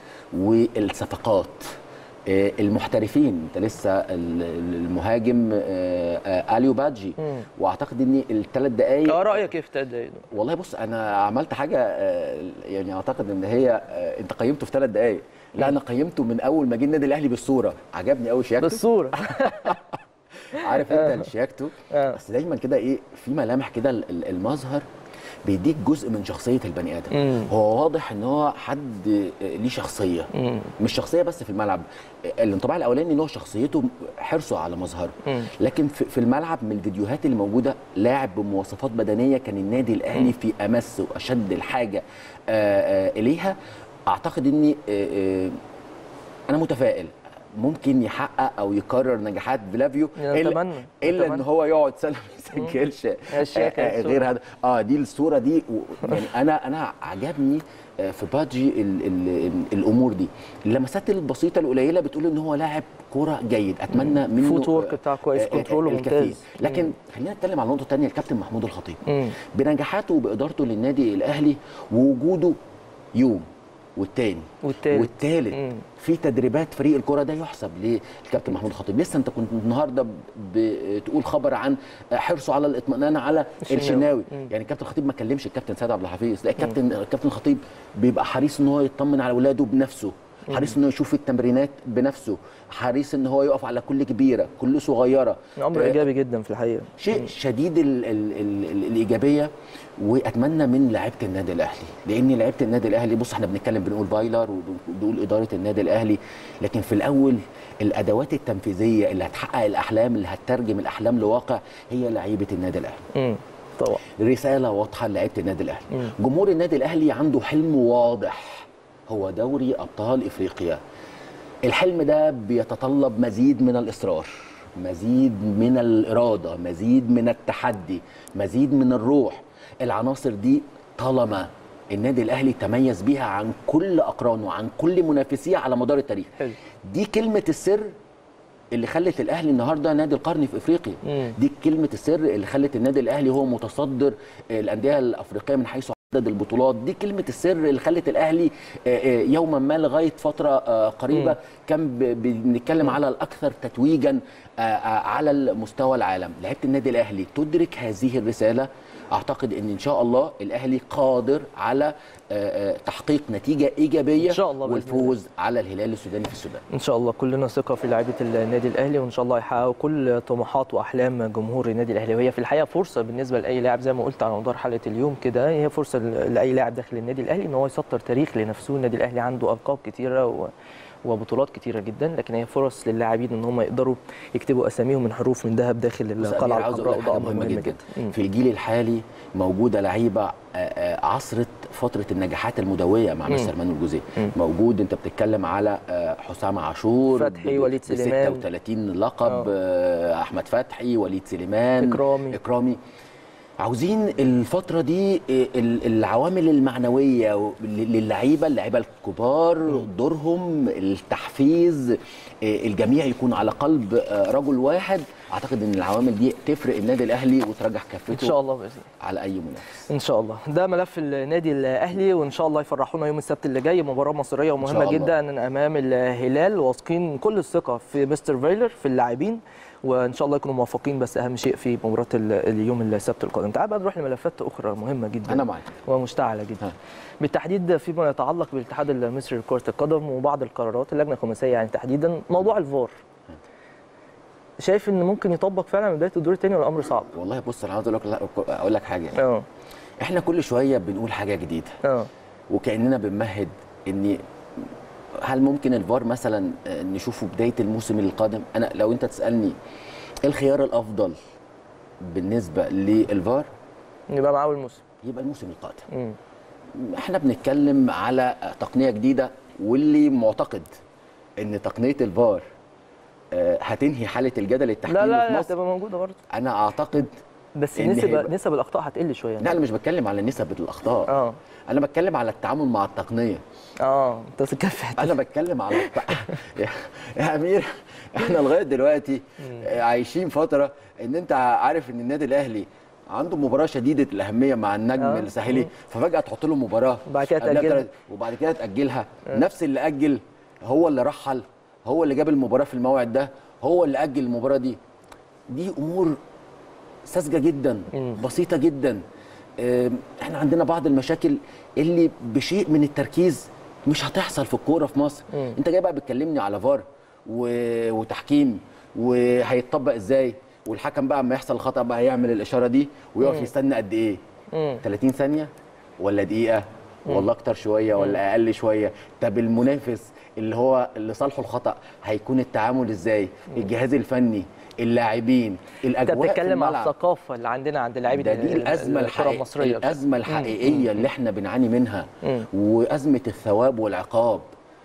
D: والصفقات آه، المحترفين انت لسه ال- ال- المهاجم آه، آه، اليو بادجي
A: مم.
D: واعتقد ان الثلاث دقائق
A: اه رايك كيف تبدا
D: والله بص انا عملت حاجه آه، يعني اعتقد ان هي آه، انت قيمته في ثلاث دقائق لا انا قيمته من اول ما جه النادي الاهلي بالصوره عجبني قوي شياكته
A: بالصوره
D: عارف انت شياكته
A: آه.
D: بس دايما كده ايه في ملامح كده ال- ال- المظهر بيديك جزء من شخصيه البني ادم
A: مم.
D: هو واضح ان هو حد آه، ليه شخصيه
A: مم.
D: مش شخصيه بس في الملعب الانطباع الاولاني ان هو شخصيته حرصه على مظهره
A: مم.
D: لكن في في الملعب من الفيديوهات اللي موجوده لاعب بمواصفات بدنيه كان النادي الاهلي في امس واشد الحاجه آه، آه، اليها اعتقد اني آه، آه، انا متفائل ممكن يحقق او يكرر نجاحات فلافيو الا
A: نتمنى
D: الا ان
A: نتمنى.
D: هو يقعد سنه ما يسجلش
A: الشياكة
D: آه، آه،
A: الصورة.
D: غير هذا اه دي الصوره دي و- يعني انا انا عجبني آه، في بادجي ال ال ال الامور دي اللمسات البسيطه القليله بتقول ان هو لاعب كوره جيد اتمنى منه
A: فوت وورك
D: آه،
A: بتاعه كويس،
D: آه، آه،
A: كنتروله
D: الكثير.
A: ممتاز.
D: لكن خلينا نتكلم عن نقطه ثانيه الكابتن محمود الخطيب
A: مم.
D: بنجاحاته وبادارته للنادي الاهلي ووجوده يوم والتاني
A: والتالت.
D: والتالت
A: مم.
D: في تدريبات فريق الكره ده يحسب للكابتن محمود الخطيب لسه انت كنت النهارده بتقول خبر عن حرصه على الاطمئنان على
A: الشناوي.
D: الشناوي
A: مم.
D: يعني الكابتن الخطيب ما كلمش الكابتن سيد عبد الحفيظ لا الكابتن الكابتن الخطيب بيبقى حريص ان هو يطمن على اولاده بنفسه حريص انه يشوف التمرينات بنفسه حريص ان هو يقف على كل كبيره كل صغيره
A: امر
D: آه،
A: ايجابي جدا في الحقيقه
D: شيء شديد ال ال ال ال الايجابيه واتمنى من لعيبه النادي الاهلي لان لعيبه النادي الاهلي بص احنا بنتكلم بنقول بايلر وبنقول اداره النادي الاهلي لكن في الاول الادوات التنفيذيه اللي هتحقق الاحلام اللي هتترجم الاحلام لواقع هي لعيبه النادي الاهلي
A: مم. طبعا
D: رساله واضحه لعيبه النادي الاهلي
A: مم.
D: جمهور النادي الاهلي عنده حلم واضح هو دوري ابطال افريقيا الحلم ده بيتطلب مزيد من الاصرار مزيد من الاراده مزيد من التحدي مزيد من الروح العناصر دي طالما النادي الاهلي تميز بيها عن كل اقرانه عن كل منافسيه على مدار التاريخ
A: حلو.
D: دي كلمه السر اللي خلت الاهلي النهارده نادي القرن في افريقيا
A: مم.
D: دي كلمه السر اللي خلت النادي الاهلي هو متصدر الانديه الافريقيه من حيث عدد البطولات دي كلمه السر اللي خلت الاهلي آه، آه، يوما ما لغايه فتره آه، قريبه كان ب- ب- بنتكلم على الاكثر تتويجا آه، آه، على المستوى العالم لعيبه النادي الاهلي تدرك هذه الرساله اعتقد ان ان شاء الله الاهلي قادر على آه، آه، تحقيق نتيجه ايجابيه
A: إن شاء الله بإذن
D: والفوز على الهلال السوداني في السودان
A: ان شاء الله كلنا ثقه في لعيبه النادي الاهلي وان شاء الله يحققوا كل طموحات واحلام جمهور النادي الاهلي وهي في الحقيقه فرصه بالنسبه لاي لاعب زي ما قلت على مدار حلقه اليوم كده هي فرصه لاي لاعب داخل النادي الاهلي ان هو يسطر تاريخ لنفسه النادي الاهلي عنده القاب كتيره و وبطولات كتيره جدا لكن هي فرص للاعبين ان هم يقدروا يكتبوا اساميهم من حروف من ذهب داخل
D: بص أنا
A: القلعه
D: عاوز أقول
A: الحمراء
D: لك حاجه
A: وده امر
D: مهمه جدا
A: مم.
D: في الجيل الحالي موجوده لعيبه آه، آه، عصرت فتره النجاحات المدويه مع مستر مانويل جوزيه موجود انت بتتكلم على آه، حسام عاشور
A: فتحي،
D: ب-
A: وليد
D: ب
A: سليمان.
D: 36 لقب آه، احمد فتحي وليد سليمان
A: إكرامي.
D: اكرامي عاوزين الفترة دي آه، ال- العوامل المعنوية و- لل- للعيبة اللعيبة الكبار دورهم التحفيز آه، الجميع يكون على قلب آه، رجل واحد اعتقد ان العوامل دي تفرق النادي الاهلي وترجح كفته
A: ان شاء الله باذن الله
D: على اي منافس
A: ان شاء الله ده ملف النادي الاهلي وان شاء الله يفرحونا يوم السبت اللي جاي مباراه مصريه
D: إن
A: ومهمه
D: شاء الله.
A: جدا امام الهلال واثقين كل الثقه في مستر فايلر في اللاعبين وان شاء الله يكونوا موفقين بس اهم شيء في مباراه ال- اليوم السبت القادم تعال بقى نروح لملفات اخرى مهمه جدا
D: انا معاك
A: ومشتعله جدا
D: ها.
A: بالتحديد فيما يتعلق بالاتحاد المصري لكره القدم وبعض القرارات اللجنه الخماسيه يعني تحديدا موضوع الفار شايف ان ممكن يطبق فعلا من بدايه الدور الثاني ولا الامر صعب؟
D: والله بص انا عاوز اقول لك لا، اقول لك حاجه
A: اه
D: احنا كل شويه بنقول حاجه جديده
A: اه
D: وكاننا بنمهد ان هل ممكن الفار مثلا آه، نشوفه بدايه الموسم القادم انا لو انت تسالني ايه الخيار الافضل بالنسبه للفار
A: يبقى معاه أول الموسم
D: يبقى الموسم القادم
A: مم.
D: احنا بنتكلم على تقنيه جديده واللي معتقد ان تقنيه الفار آه، هتنهي حاله الجدل التحكيمي
A: لا لا
D: في
A: لا
D: مصر
A: هتبقى موجوده برضه
D: انا اعتقد
A: بس
D: إن
A: نسب
D: هيبقى-
A: نسب الاخطاء هتقل شويه
D: لا انا مش بتكلم على نسب الاخطاء
A: اه
D: انا بتكلم على التعامل مع التقنيه
A: اه انت بتتكلم في حته
D: انا بتكلم على يا- يا امير احنا لغايه دلوقتي عايشين فتره ان انت عارف ان النادي الاهلي عنده مباراه شديده الاهميه مع النجم
A: آه.
D: الساحلي ففجاه تحط له مباراه
A: وبعد كده
D: قبلها
A: تأجلها.
D: بتلات- وبعد كده تاجلها نفس اللي اجل هو اللي رحل هو اللي جاب المباراه في الموعد ده هو اللي اجل المباراه دي دي امور ساذجه جدا بسيطه جدا آم، احنا عندنا بعض المشاكل اللي بشيء من التركيز مش هتحصل في الكوره في مصر انت جاي بقى بتكلمني على فار و... وتحكيم وهيتطبق ازاي والحكم بقى اما يحصل خطا بقى هيعمل الاشاره دي ويقف يستنى قد ايه
A: مم.
D: 30 ثانيه ولا دقيقه ولا اكتر شويه ولا اقل شويه طب المنافس اللي هو اللي صالحه الخطا هيكون التعامل ازاي الجهاز الفني اللاعبين
A: انت
D: الاجواء في
A: بتتكلم على
D: الملعب.
A: الثقافه اللي عندنا عند لعيبه
D: ده دي
A: ال-
D: الازمه
A: الكره
D: الحقيقيه
A: المصريه
D: الازمه الحقيقيه اللي احنا بنعاني منها
A: مم.
D: وازمه الثواب والعقاب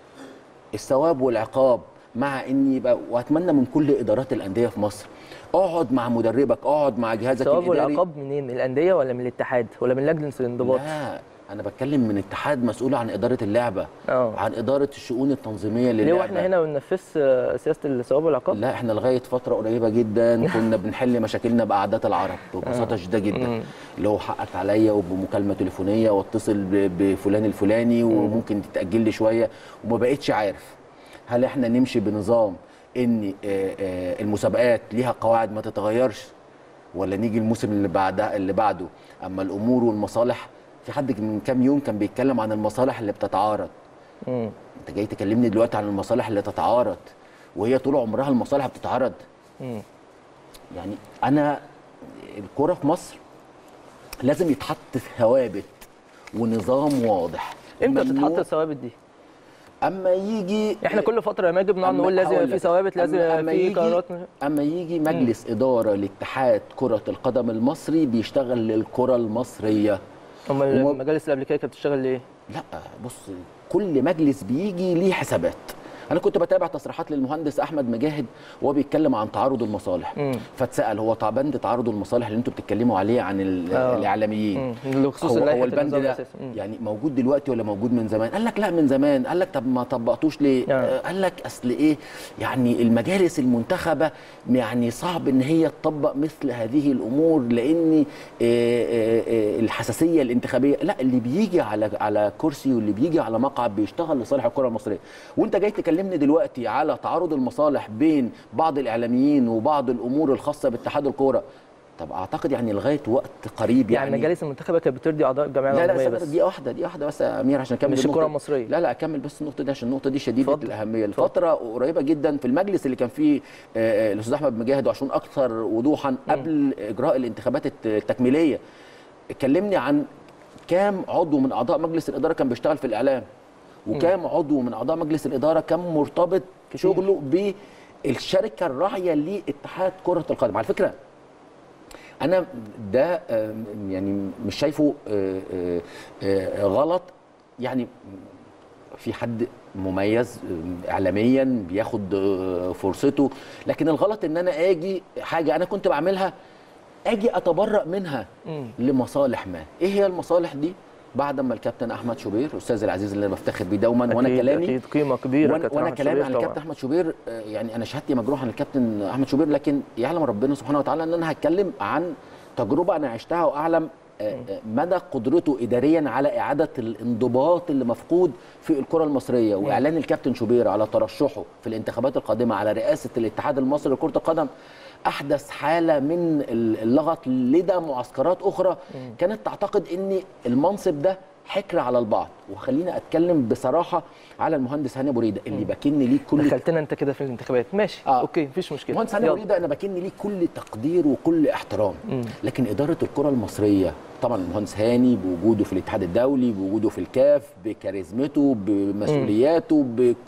D: الثواب والعقاب مع ان يبقى واتمنى من كل ادارات الانديه في مصر اقعد مع مدربك اقعد مع جهازك
A: الثواب
D: الاداري
A: والعقاب منين؟ من الانديه ولا من الاتحاد ولا من لجنه الانضباط؟
D: لا انا بتكلم من اتحاد مسؤول عن اداره اللعبه
A: اه
D: عن اداره الشؤون التنظيميه للعبه
A: ليه واحنا هنا ما بننفذش آه، سياسه الثواب والعقاب؟
D: لا احنا لغايه فتره قريبه جدا كنا بنحل مشاكلنا بقعدات العرب ببساطه شديده جدا اللي هو حقك عليا وبمكالمه تليفونيه واتصل ب- بفلان الفلاني وممكن تتاجل لي شويه وما بقتش عارف هل احنا نمشي بنظام ان آه، آه، المسابقات ليها قواعد ما تتغيرش ولا نيجي الموسم اللي بعده اللي بعده اما الامور والمصالح في حد من كام يوم كان بيتكلم عن المصالح اللي بتتعارض
A: مم.
D: انت جاي تكلمني دلوقتي عن المصالح اللي تتعارض وهي طول عمرها المصالح بتتعارض
A: مم.
D: يعني انا الكوره في مصر لازم يتحط ثوابت ونظام واضح
A: امتى
D: ممنوع-
A: تتحط الثوابت دي؟
D: اما يجي
A: احنا كل فتره يا ماجد بنقعد
D: أما
A: نقول لازم
D: هقول
A: يبقى في
D: لك،
A: ثوابت لازم
D: أما-
A: يبقى
D: أما
A: في
D: يجي-
A: قرارات
D: اما يجي مجلس اداره لاتحاد كره القدم المصري بيشتغل للكره المصريه
A: امال
D: هو-
A: المجالس اللي قبل كده كانت بتشتغل ليه؟
D: لا بص كل مجلس بيجي ليه حسابات انا كنت بتابع تصريحات للمهندس احمد مجاهد وهو بيتكلم عن تعارض المصالح
A: مم.
D: فاتسال هو طبعا بند تعارض المصالح اللي انتوا بتتكلموا عليه عن ال-
A: آه.
D: الاعلاميين
A: مم. بخصوص
D: هو,
A: لائحة
D: هو البند
A: النظام
D: ده
A: الأساسي. مم.
D: يعني موجود دلوقتي ولا موجود من زمان قال لك لا من زمان قال لك طب ما طبقتوش ليه
A: آه.
D: آه. قال لك اصل ايه يعني المجالس المنتخبه يعني صعب ان هي تطبق مثل هذه الامور لان آه، آه، آه، الحساسيه الانتخابيه لا اللي بيجي على على كرسي واللي بيجي على مقعد بيشتغل لصالح الكره المصريه وانت جاي تكلمني دلوقتي على تعارض المصالح بين بعض الاعلاميين وبعض الامور الخاصه باتحاد الكوره طب اعتقد يعني لغايه وقت قريب
A: يعني
D: يعني
A: المجالس المنتخبه كانت بترضي اعضاء الجمعيه
D: لا
A: العموميه
D: لا
A: بس
D: دي واحده دي واحده بس يا امير عشان اكمل
A: مش
D: النقطة
A: الكرة
D: دي.
A: المصرية.
D: لا لا اكمل بس النقطه دي عشان النقطه دي شديده
A: اتفضل.
D: الاهميه
A: اتفضل.
D: الفتره قريبه جدا في المجلس اللي كان فيه آه، آه، الاستاذ احمد مجاهد وعشان اكثر وضوحا قبل اجراء الانتخابات الت- التكميليه كلمني عن كام عضو من اعضاء مجلس الاداره كان بيشتغل في الاعلام وكام عضو من اعضاء مجلس الاداره كان مرتبط شغله بالشركه الراعيه لاتحاد كره القدم على فكره انا ده آه، يعني مش شايفه آه، آه، آه، غلط يعني في حد مميز آه، اعلاميا بياخد آه، فرصته لكن الغلط ان انا اجي حاجه انا كنت بعملها اجي اتبرأ منها
A: مم.
D: لمصالح ما ايه هي المصالح دي بعد ما الكابتن احمد شوبير الاستاذ العزيز اللي انا بفتخر بيه دوما وانا
A: أكيد-
D: كلامي
A: اكيد قيمه كبيره
D: وانا,
A: كابتن
D: وأنا
A: أحمد
D: كلامي
A: شوبير
D: عن
A: طبعاً.
D: الكابتن احمد شوبير آه، يعني انا شهادتي مجروحه عن الكابتن احمد شوبير لكن يعلم ربنا سبحانه وتعالى ان انا هتكلم عن تجربه انا عشتها واعلم آه، آه، مدى قدرته اداريا على اعاده الانضباط اللي مفقود في الكره المصريه واعلان الكابتن شوبير على ترشحه في الانتخابات القادمه على رئاسه الاتحاد المصري لكره القدم احدث حاله من اللغط لدى معسكرات اخرى كانت تعتقد ان المنصب ده حكر على البعض وخليني اتكلم بصراحه على المهندس هاني ابو ريده اللي بكن ليه كل
A: دخلتنا انت كده في الانتخابات ماشي
D: آه.
A: اوكي مفيش مشكله
D: مهندس هاني
A: يلا.
D: ابو ريده انا بكن ليه كل تقدير وكل احترام
A: مم.
D: لكن اداره الكره المصريه طبعا المهندس هاني بوجوده في الاتحاد الدولي بوجوده في الكاف بكاريزمته بمسؤولياته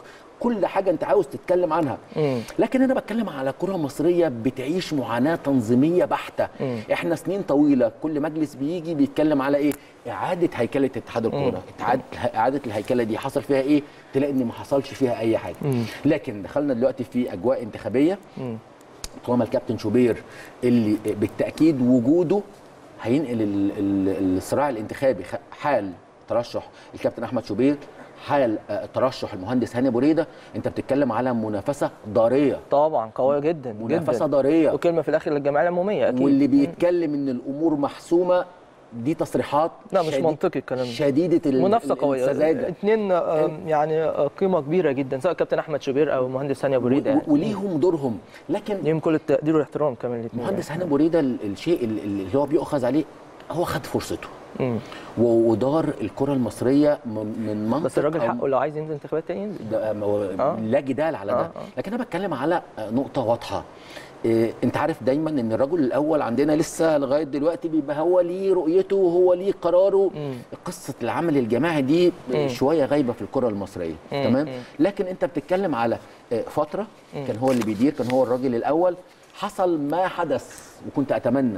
D: بكل حاجه انت عاوز تتكلم عنها
A: مم.
D: لكن انا بتكلم على كره مصريه بتعيش معاناه تنظيميه بحته
A: مم.
D: احنا سنين طويله كل مجلس بيجي بيتكلم على ايه اعاده هيكله اتحاد الكوره اعاده اعاده الهيكله دي حصل فيها ايه تلاقي ان ما حصلش فيها اي حاجه
A: مم.
D: لكن دخلنا دلوقتي في اجواء انتخابيه
A: مم.
D: طالما الكابتن شوبير اللي بالتاكيد وجوده هينقل ال- ال- الصراع الانتخابي خ- حال ترشح الكابتن احمد شوبير حال آه، ترشح المهندس هاني ابو ريده انت بتتكلم على منافسه ضاريه
A: طبعا قويه جدا
D: منافسه
A: جدا
D: ضاريه
A: وكلمه في الاخر للجمعيه العموميه اكيد
D: واللي بيتكلم ان الامور محسومه دي تصريحات
A: لا مش
D: شديد-
A: منطقي الكلام ده.
D: شديده ال-
A: منافسه
D: ال-
A: قويه
D: السذاجة.
A: اثنين يعني آه، قيمه كبيره جدا سواء كابتن احمد شوبير او المهندس هاني ابو ريده
D: و-
A: يعني.
D: و- وليهم دورهم لكن
A: ليهم كل التقدير والاحترام كمان الاثنين
D: المهندس هاني ابو ريده ال- الشيء ال- اللي هو بيؤخذ عليه هو خد فرصته
A: مم.
D: و- ودار الكره المصريه من من منطق
A: بس الراجل
D: أو-
A: حقه لو عايز ينزل انتخابات تاني ينزل
D: ده ما هو
A: آه.
D: لا جدال على ده
A: آه، آه.
D: لكن انا بتكلم على نقطه واضحه إيه انت عارف دايما ان الرجل الاول عندنا لسه لغايه دلوقتي بيبقى هو ليه رؤيته وهو ليه قراره
A: مم.
D: قصه العمل الجماعي دي
A: مم.
D: شويه غايبه في الكره المصريه
A: مم.
D: تمام
A: مم.
D: لكن انت بتتكلم على آه، فتره كان هو اللي بيدير كان هو الراجل الاول حصل ما حدث وكنت اتمنى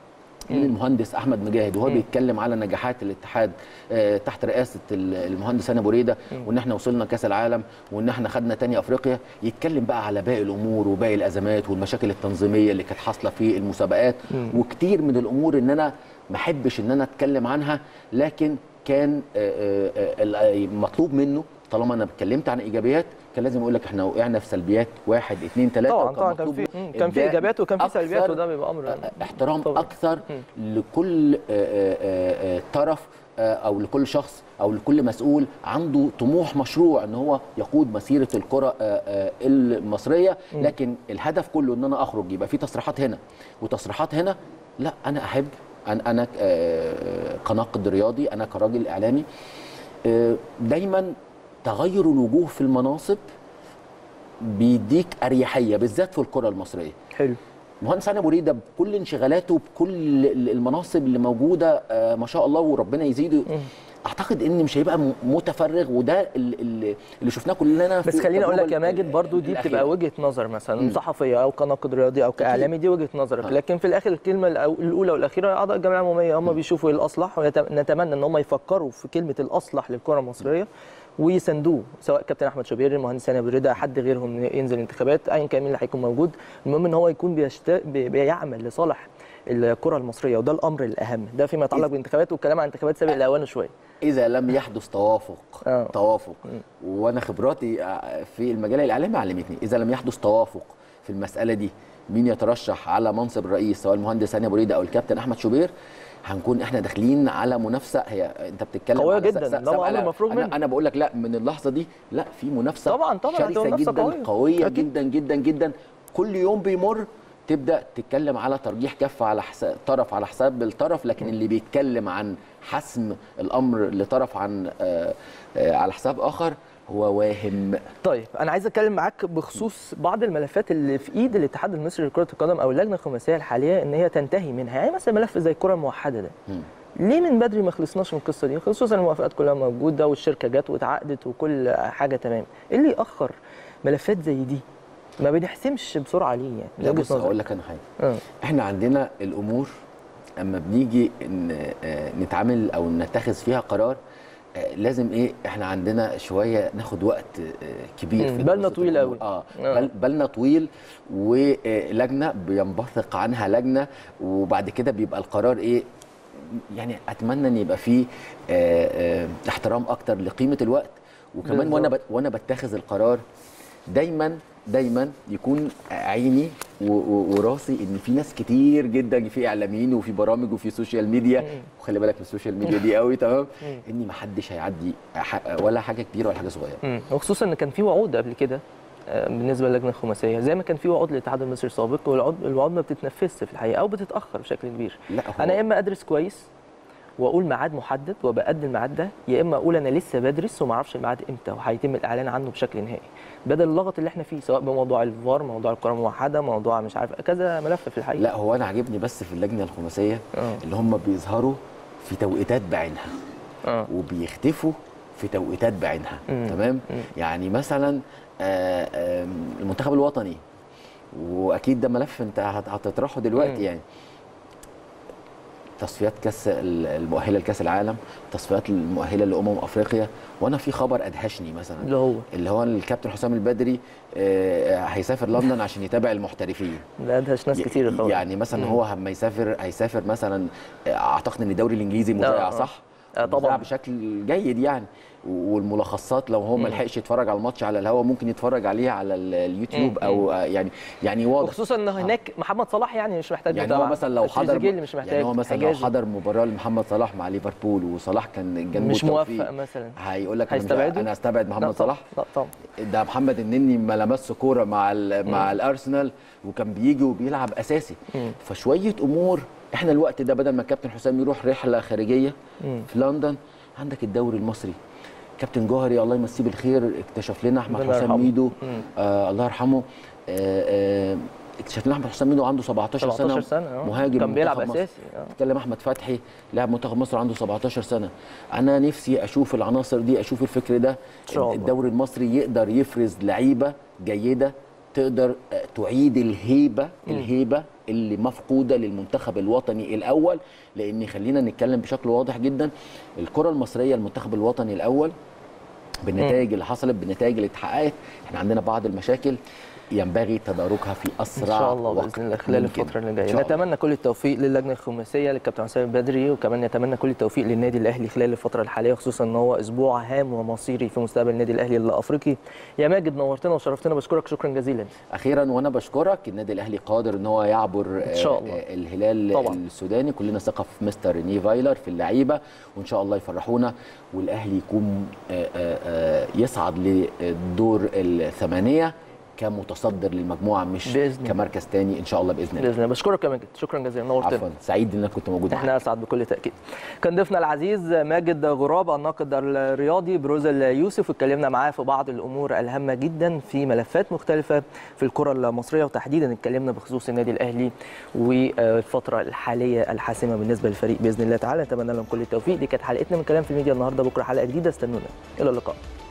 D: من المهندس احمد مجاهد وهو بيتكلم على نجاحات الاتحاد آه، تحت رئاسه ال- المهندس هاني ابو ريده وان احنا وصلنا كاس العالم وان احنا خدنا تاني افريقيا يتكلم بقى على باقي الامور وباقي الازمات والمشاكل التنظيميه اللي كانت حاصله في المسابقات وكتير من الامور ان انا ما احبش ان انا اتكلم عنها لكن كان آه، آه، آه، المطلوب منه طالما انا اتكلمت عن ايجابيات كان لازم اقول لك احنا وقعنا في سلبيات واحد اثنين ثلاثه
A: طبعا
D: وكان
A: طبعا كان
D: مطلوب
A: في مم، كان في
D: إبداء
A: ايجابيات وكان في سلبيات
D: أكثر
A: وده بيبقى امر
D: احترام
A: طبعاً.
D: اكثر لكل آه، آه، آه، طرف آه، او لكل شخص او لكل مسؤول عنده طموح مشروع ان هو يقود مسيره الكره آه، آه، المصريه لكن الهدف كله ان انا اخرج يبقى في تصريحات هنا وتصريحات هنا لا انا احب انا انا آه، كناقد رياضي انا كراجل اعلامي آه، دايما تغير الوجوه في المناصب بيديك اريحيه بالذات في الكره المصريه
A: حلو
D: مهندس هاني ابو ريده بكل انشغالاته بكل المناصب اللي موجوده آه، ما شاء الله وربنا يزيده اعتقد ان مش هيبقى م- متفرغ وده ال- ال- اللي شفناه كلنا في
A: بس خليني اقول لك يا
D: التجربة
A: ماجد برضو دي
D: الأخيرة.
A: بتبقى وجهه نظر مثلا
D: مم.
A: صحفيه او كناقد رياضي او كاعلامي دي وجهه نظرك
D: آه.
A: لكن في الاخر الكلمه الأو- الاولى والاخيره اعضاء الجمعيه العموميه هم بيشوفوا ايه الاصلح ونتمنى ان هم يفكروا في كلمه الاصلح للكره المصريه ويساندوه سواء كابتن احمد شوبير المهندس هاني ابو رضا حد غيرهم ينزل انتخابات ايا كان مين اللي هيكون موجود المهم ان هو يكون بيشت... بي- بيعمل لصالح الكره المصريه وده الامر الاهم ده فيما يتعلق بالانتخابات والكلام عن الانتخابات سابق لاوانه شويه
D: اذا لم يحدث توافق
A: آه.
D: توافق وانا خبراتي في المجال الاعلامي علمتني اذا لم يحدث توافق في المساله دي مين يترشح على منصب الرئيس سواء المهندس هاني ابو ريده او الكابتن احمد شوبير هنكون احنا داخلين على منافسه هي انت بتتكلم
A: قوية
D: على
A: جداً،
D: س-
A: ده
D: سبعة
A: أمر
D: لا،
A: مفروغ
D: انا
A: منه.
D: انا بقول لك لا من اللحظه دي لا في منافسه
A: طبعاً، طبعاً، هتبقى
D: شرسه
A: منافسة
D: جدا
A: قوية.
D: قويه
A: أكيد.
D: جدا جدا جدا كل يوم بيمر تبدا تتكلم على ترجيح كف على حساب طرف على حساب الطرف لكن اللي بيتكلم عن حسم الامر لطرف عن آه، آه، على حساب اخر هو واهم
A: طيب انا عايز اتكلم معاك بخصوص بعض الملفات اللي في ايد الاتحاد المصري لكره القدم او اللجنه الخماسيه الحاليه ان هي تنتهي منها يعني مثلا ملف زي الكره الموحده ده ليه من بدري ما خلصناش من القصه دي خصوصا الموافقات كلها موجوده والشركه جت واتعقدت وكل حاجه تمام ايه اللي ياخر ملفات زي دي ما بنحسمش بسرعه ليه يعني من
D: لا
A: وجهة
D: بص
A: نظرك؟
D: اقول لك انا حاجه
A: اه
D: احنا عندنا الامور اما بنيجي ن- آه، نتعامل او نتخذ فيها قرار آه، لازم ايه احنا عندنا شويه ناخد وقت آه، كبير
A: مم،
D: في
A: بالنا
D: دراسة
A: طويل
D: الأمور.
A: قوي.
D: اه
A: آه.
D: بل بالنا طويل ولجنه بينبثق عنها لجنه وبعد كده بيبقى القرار ايه يعني اتمنى ان يبقى فيه آه، آه، احترام اكتر لقيمه الوقت وكمان وانا
A: بالظبط.
D: بت- وانا بتخذ القرار دايما دايما يكون عيني و- و- وراسي ان في ناس كتير جدا في اعلاميين وفي برامج وفي سوشيال ميديا وخلي بالك من السوشيال ميديا دي قوي تمام ان ما حدش هيعدي ح- ولا حاجه كبيره ولا حاجه صغيره
A: مم. وخصوصا ان كان في وعود قبل كده آه، بالنسبه للجنه الخماسيه زي ما كان في وعود للاتحاد المصري السابق والوعود الوعود ما بتتنفذش في الحقيقه او بتتاخر بشكل كبير
D: لا هو
A: انا يا اما ادرس كويس واقول ميعاد محدد وبأدي الميعاد ده يا اما اقول انا لسه بدرس وما اعرفش الميعاد امتى وهيتم الاعلان عنه بشكل نهائي بدل اللغط اللي احنا فيه سواء بموضوع الفار موضوع الكره الموحده موضوع مش عارف كذا ملف في الحقيقه
D: لا هو انا عاجبني بس في اللجنه الخماسيه
A: اه
D: اللي هم بيظهروا في توقيتات بعينها
A: اه
D: وبيختفوا في توقيتات بعينها
A: مم.
D: تمام
A: مم.
D: يعني مثلا آه، آم، المنتخب الوطني واكيد ده ملف انت هت- هتطرحه دلوقتي
A: مم.
D: يعني تصفيات كاس ال- المؤهله لكاس العالم تصفيات المؤهله لامم افريقيا وانا في خبر ادهشني مثلا
A: اللي هو
D: اللي هو الكابتن حسام البدري آه، هيسافر لندن عشان يتابع المحترفين
A: ده ادهش ناس كتير خالص
D: يعني مثلا
A: مم.
D: هو لما يسافر هيسافر مثلا آه، اعتقد ان الدوري الانجليزي
A: آه،
D: مذاع
A: آه.
D: صح؟
A: آه، طبعاً.
D: مذاع بشكل جيد يعني والملخصات لو هو ما
A: مم.
D: لحقش يتفرج على الماتش على الهوا ممكن يتفرج عليه على ال- اليوتيوب
A: مم.
D: او آه، يعني يعني واضح
A: وخصوصا ان هناك محمد صلاح يعني مش محتاج
D: يعني هو
A: متابعة.
D: مثلا لو حضر
A: تريزيجيه اللي مش محتاج
D: يعني هو مثلا لو
A: حجازي.
D: حضر مباراه لمحمد صلاح مع ليفربول وصلاح كان جنبه
A: مش
D: التوفيق،
A: موفق مثلا
D: هيقول لك أنا مش-
A: هيستبعده؟
D: انا استبعد
A: لا
D: محمد
A: طبعاً.
D: صلاح
A: لا طبعا
D: ده محمد النني ما لمسش كوره مع ال- مع الارسنال وكان بيجي وبيلعب اساسي
A: مم.
D: فشويه امور احنا الوقت ده بدل ما الكابتن حسام يروح رحله خارجيه
A: مم.
D: في لندن عندك الدوري المصري كابتن جوهري الله يمسيه بالخير اكتشف لنا احمد
A: ربنا
D: حسام
A: يرحمه.
D: ميدو
A: مم.
D: آه الله يرحمه آه آه اكتشف لنا احمد حسام ميدو عنده 17 سنه
A: 17 سنه اه
D: مهاجم
A: كان بيلعب
D: منتخب مصر.
A: اساسي اه
D: تكلم احمد فتحي لاعب منتخب مصر عنده 17 سنه انا نفسي اشوف العناصر دي اشوف الفكر ده
A: إن شاء الله.
D: الدوري المصري يقدر يفرز لعيبه جيده تقدر آه، تعيد الهيبه الهيبه اللي مفقوده للمنتخب الوطني الاول لان خلينا نتكلم بشكل واضح جدا الكره المصريه المنتخب الوطني الاول بالنتائج اللي حصلت بالنتائج اللي اتحققت احنا عندنا بعض المشاكل ينبغي تداركها في
A: ان
D: اسرع
A: شاء الله
D: وقت
A: باذن الله خلال
D: ممكن.
A: الفتره اللي
D: إن
A: جايه
D: شاء الله.
A: نتمنى كل التوفيق للجنه الخماسيه للكابتن حسام البدري وكمان نتمنى كل التوفيق للنادي الاهلي خلال الفتره الحاليه خصوصا ان هو اسبوع هام ومصيري في مستقبل النادي الاهلي الافريقي يا ماجد نورتنا وشرفتنا بشكرك شكرا جزيلا
D: اخيرا وانا بشكرك النادي الاهلي قادر ان هو يعبر
A: إن شاء الله.
D: آه، الهلال
A: طبعاً.
D: السوداني كلنا ثقه في مستر ريني فايلر في اللعيبه وان شاء الله يفرحونا والاهلي يكون آه، آه، آه، يصعد للدور الثمانيه كمتصدر للمجموعه مش
A: بإذن الله.
D: كمركز تاني ان شاء الله باذن الله
A: باذن الله بشكرك يا ماجد شكرا جزيلا نورتنا
D: عفوا سعيد ان انا كنت موجود معاك
A: احنا اسعد بكل تاكيد كان ضيفنا العزيز ماجد غراب الناقد الرياضي بروزل يوسف اتكلمنا معاه في بعض الامور الهامه جدا في ملفات مختلفه في الكره المصريه وتحديدا اتكلمنا بخصوص النادي الاهلي والفتره الحاليه الحاسمه بالنسبه للفريق باذن الله تعالى نتمنى لهم كل التوفيق دي كانت حلقتنا من كلام في الميديا النهارده بكره حلقه جديده استنونا الى اللقاء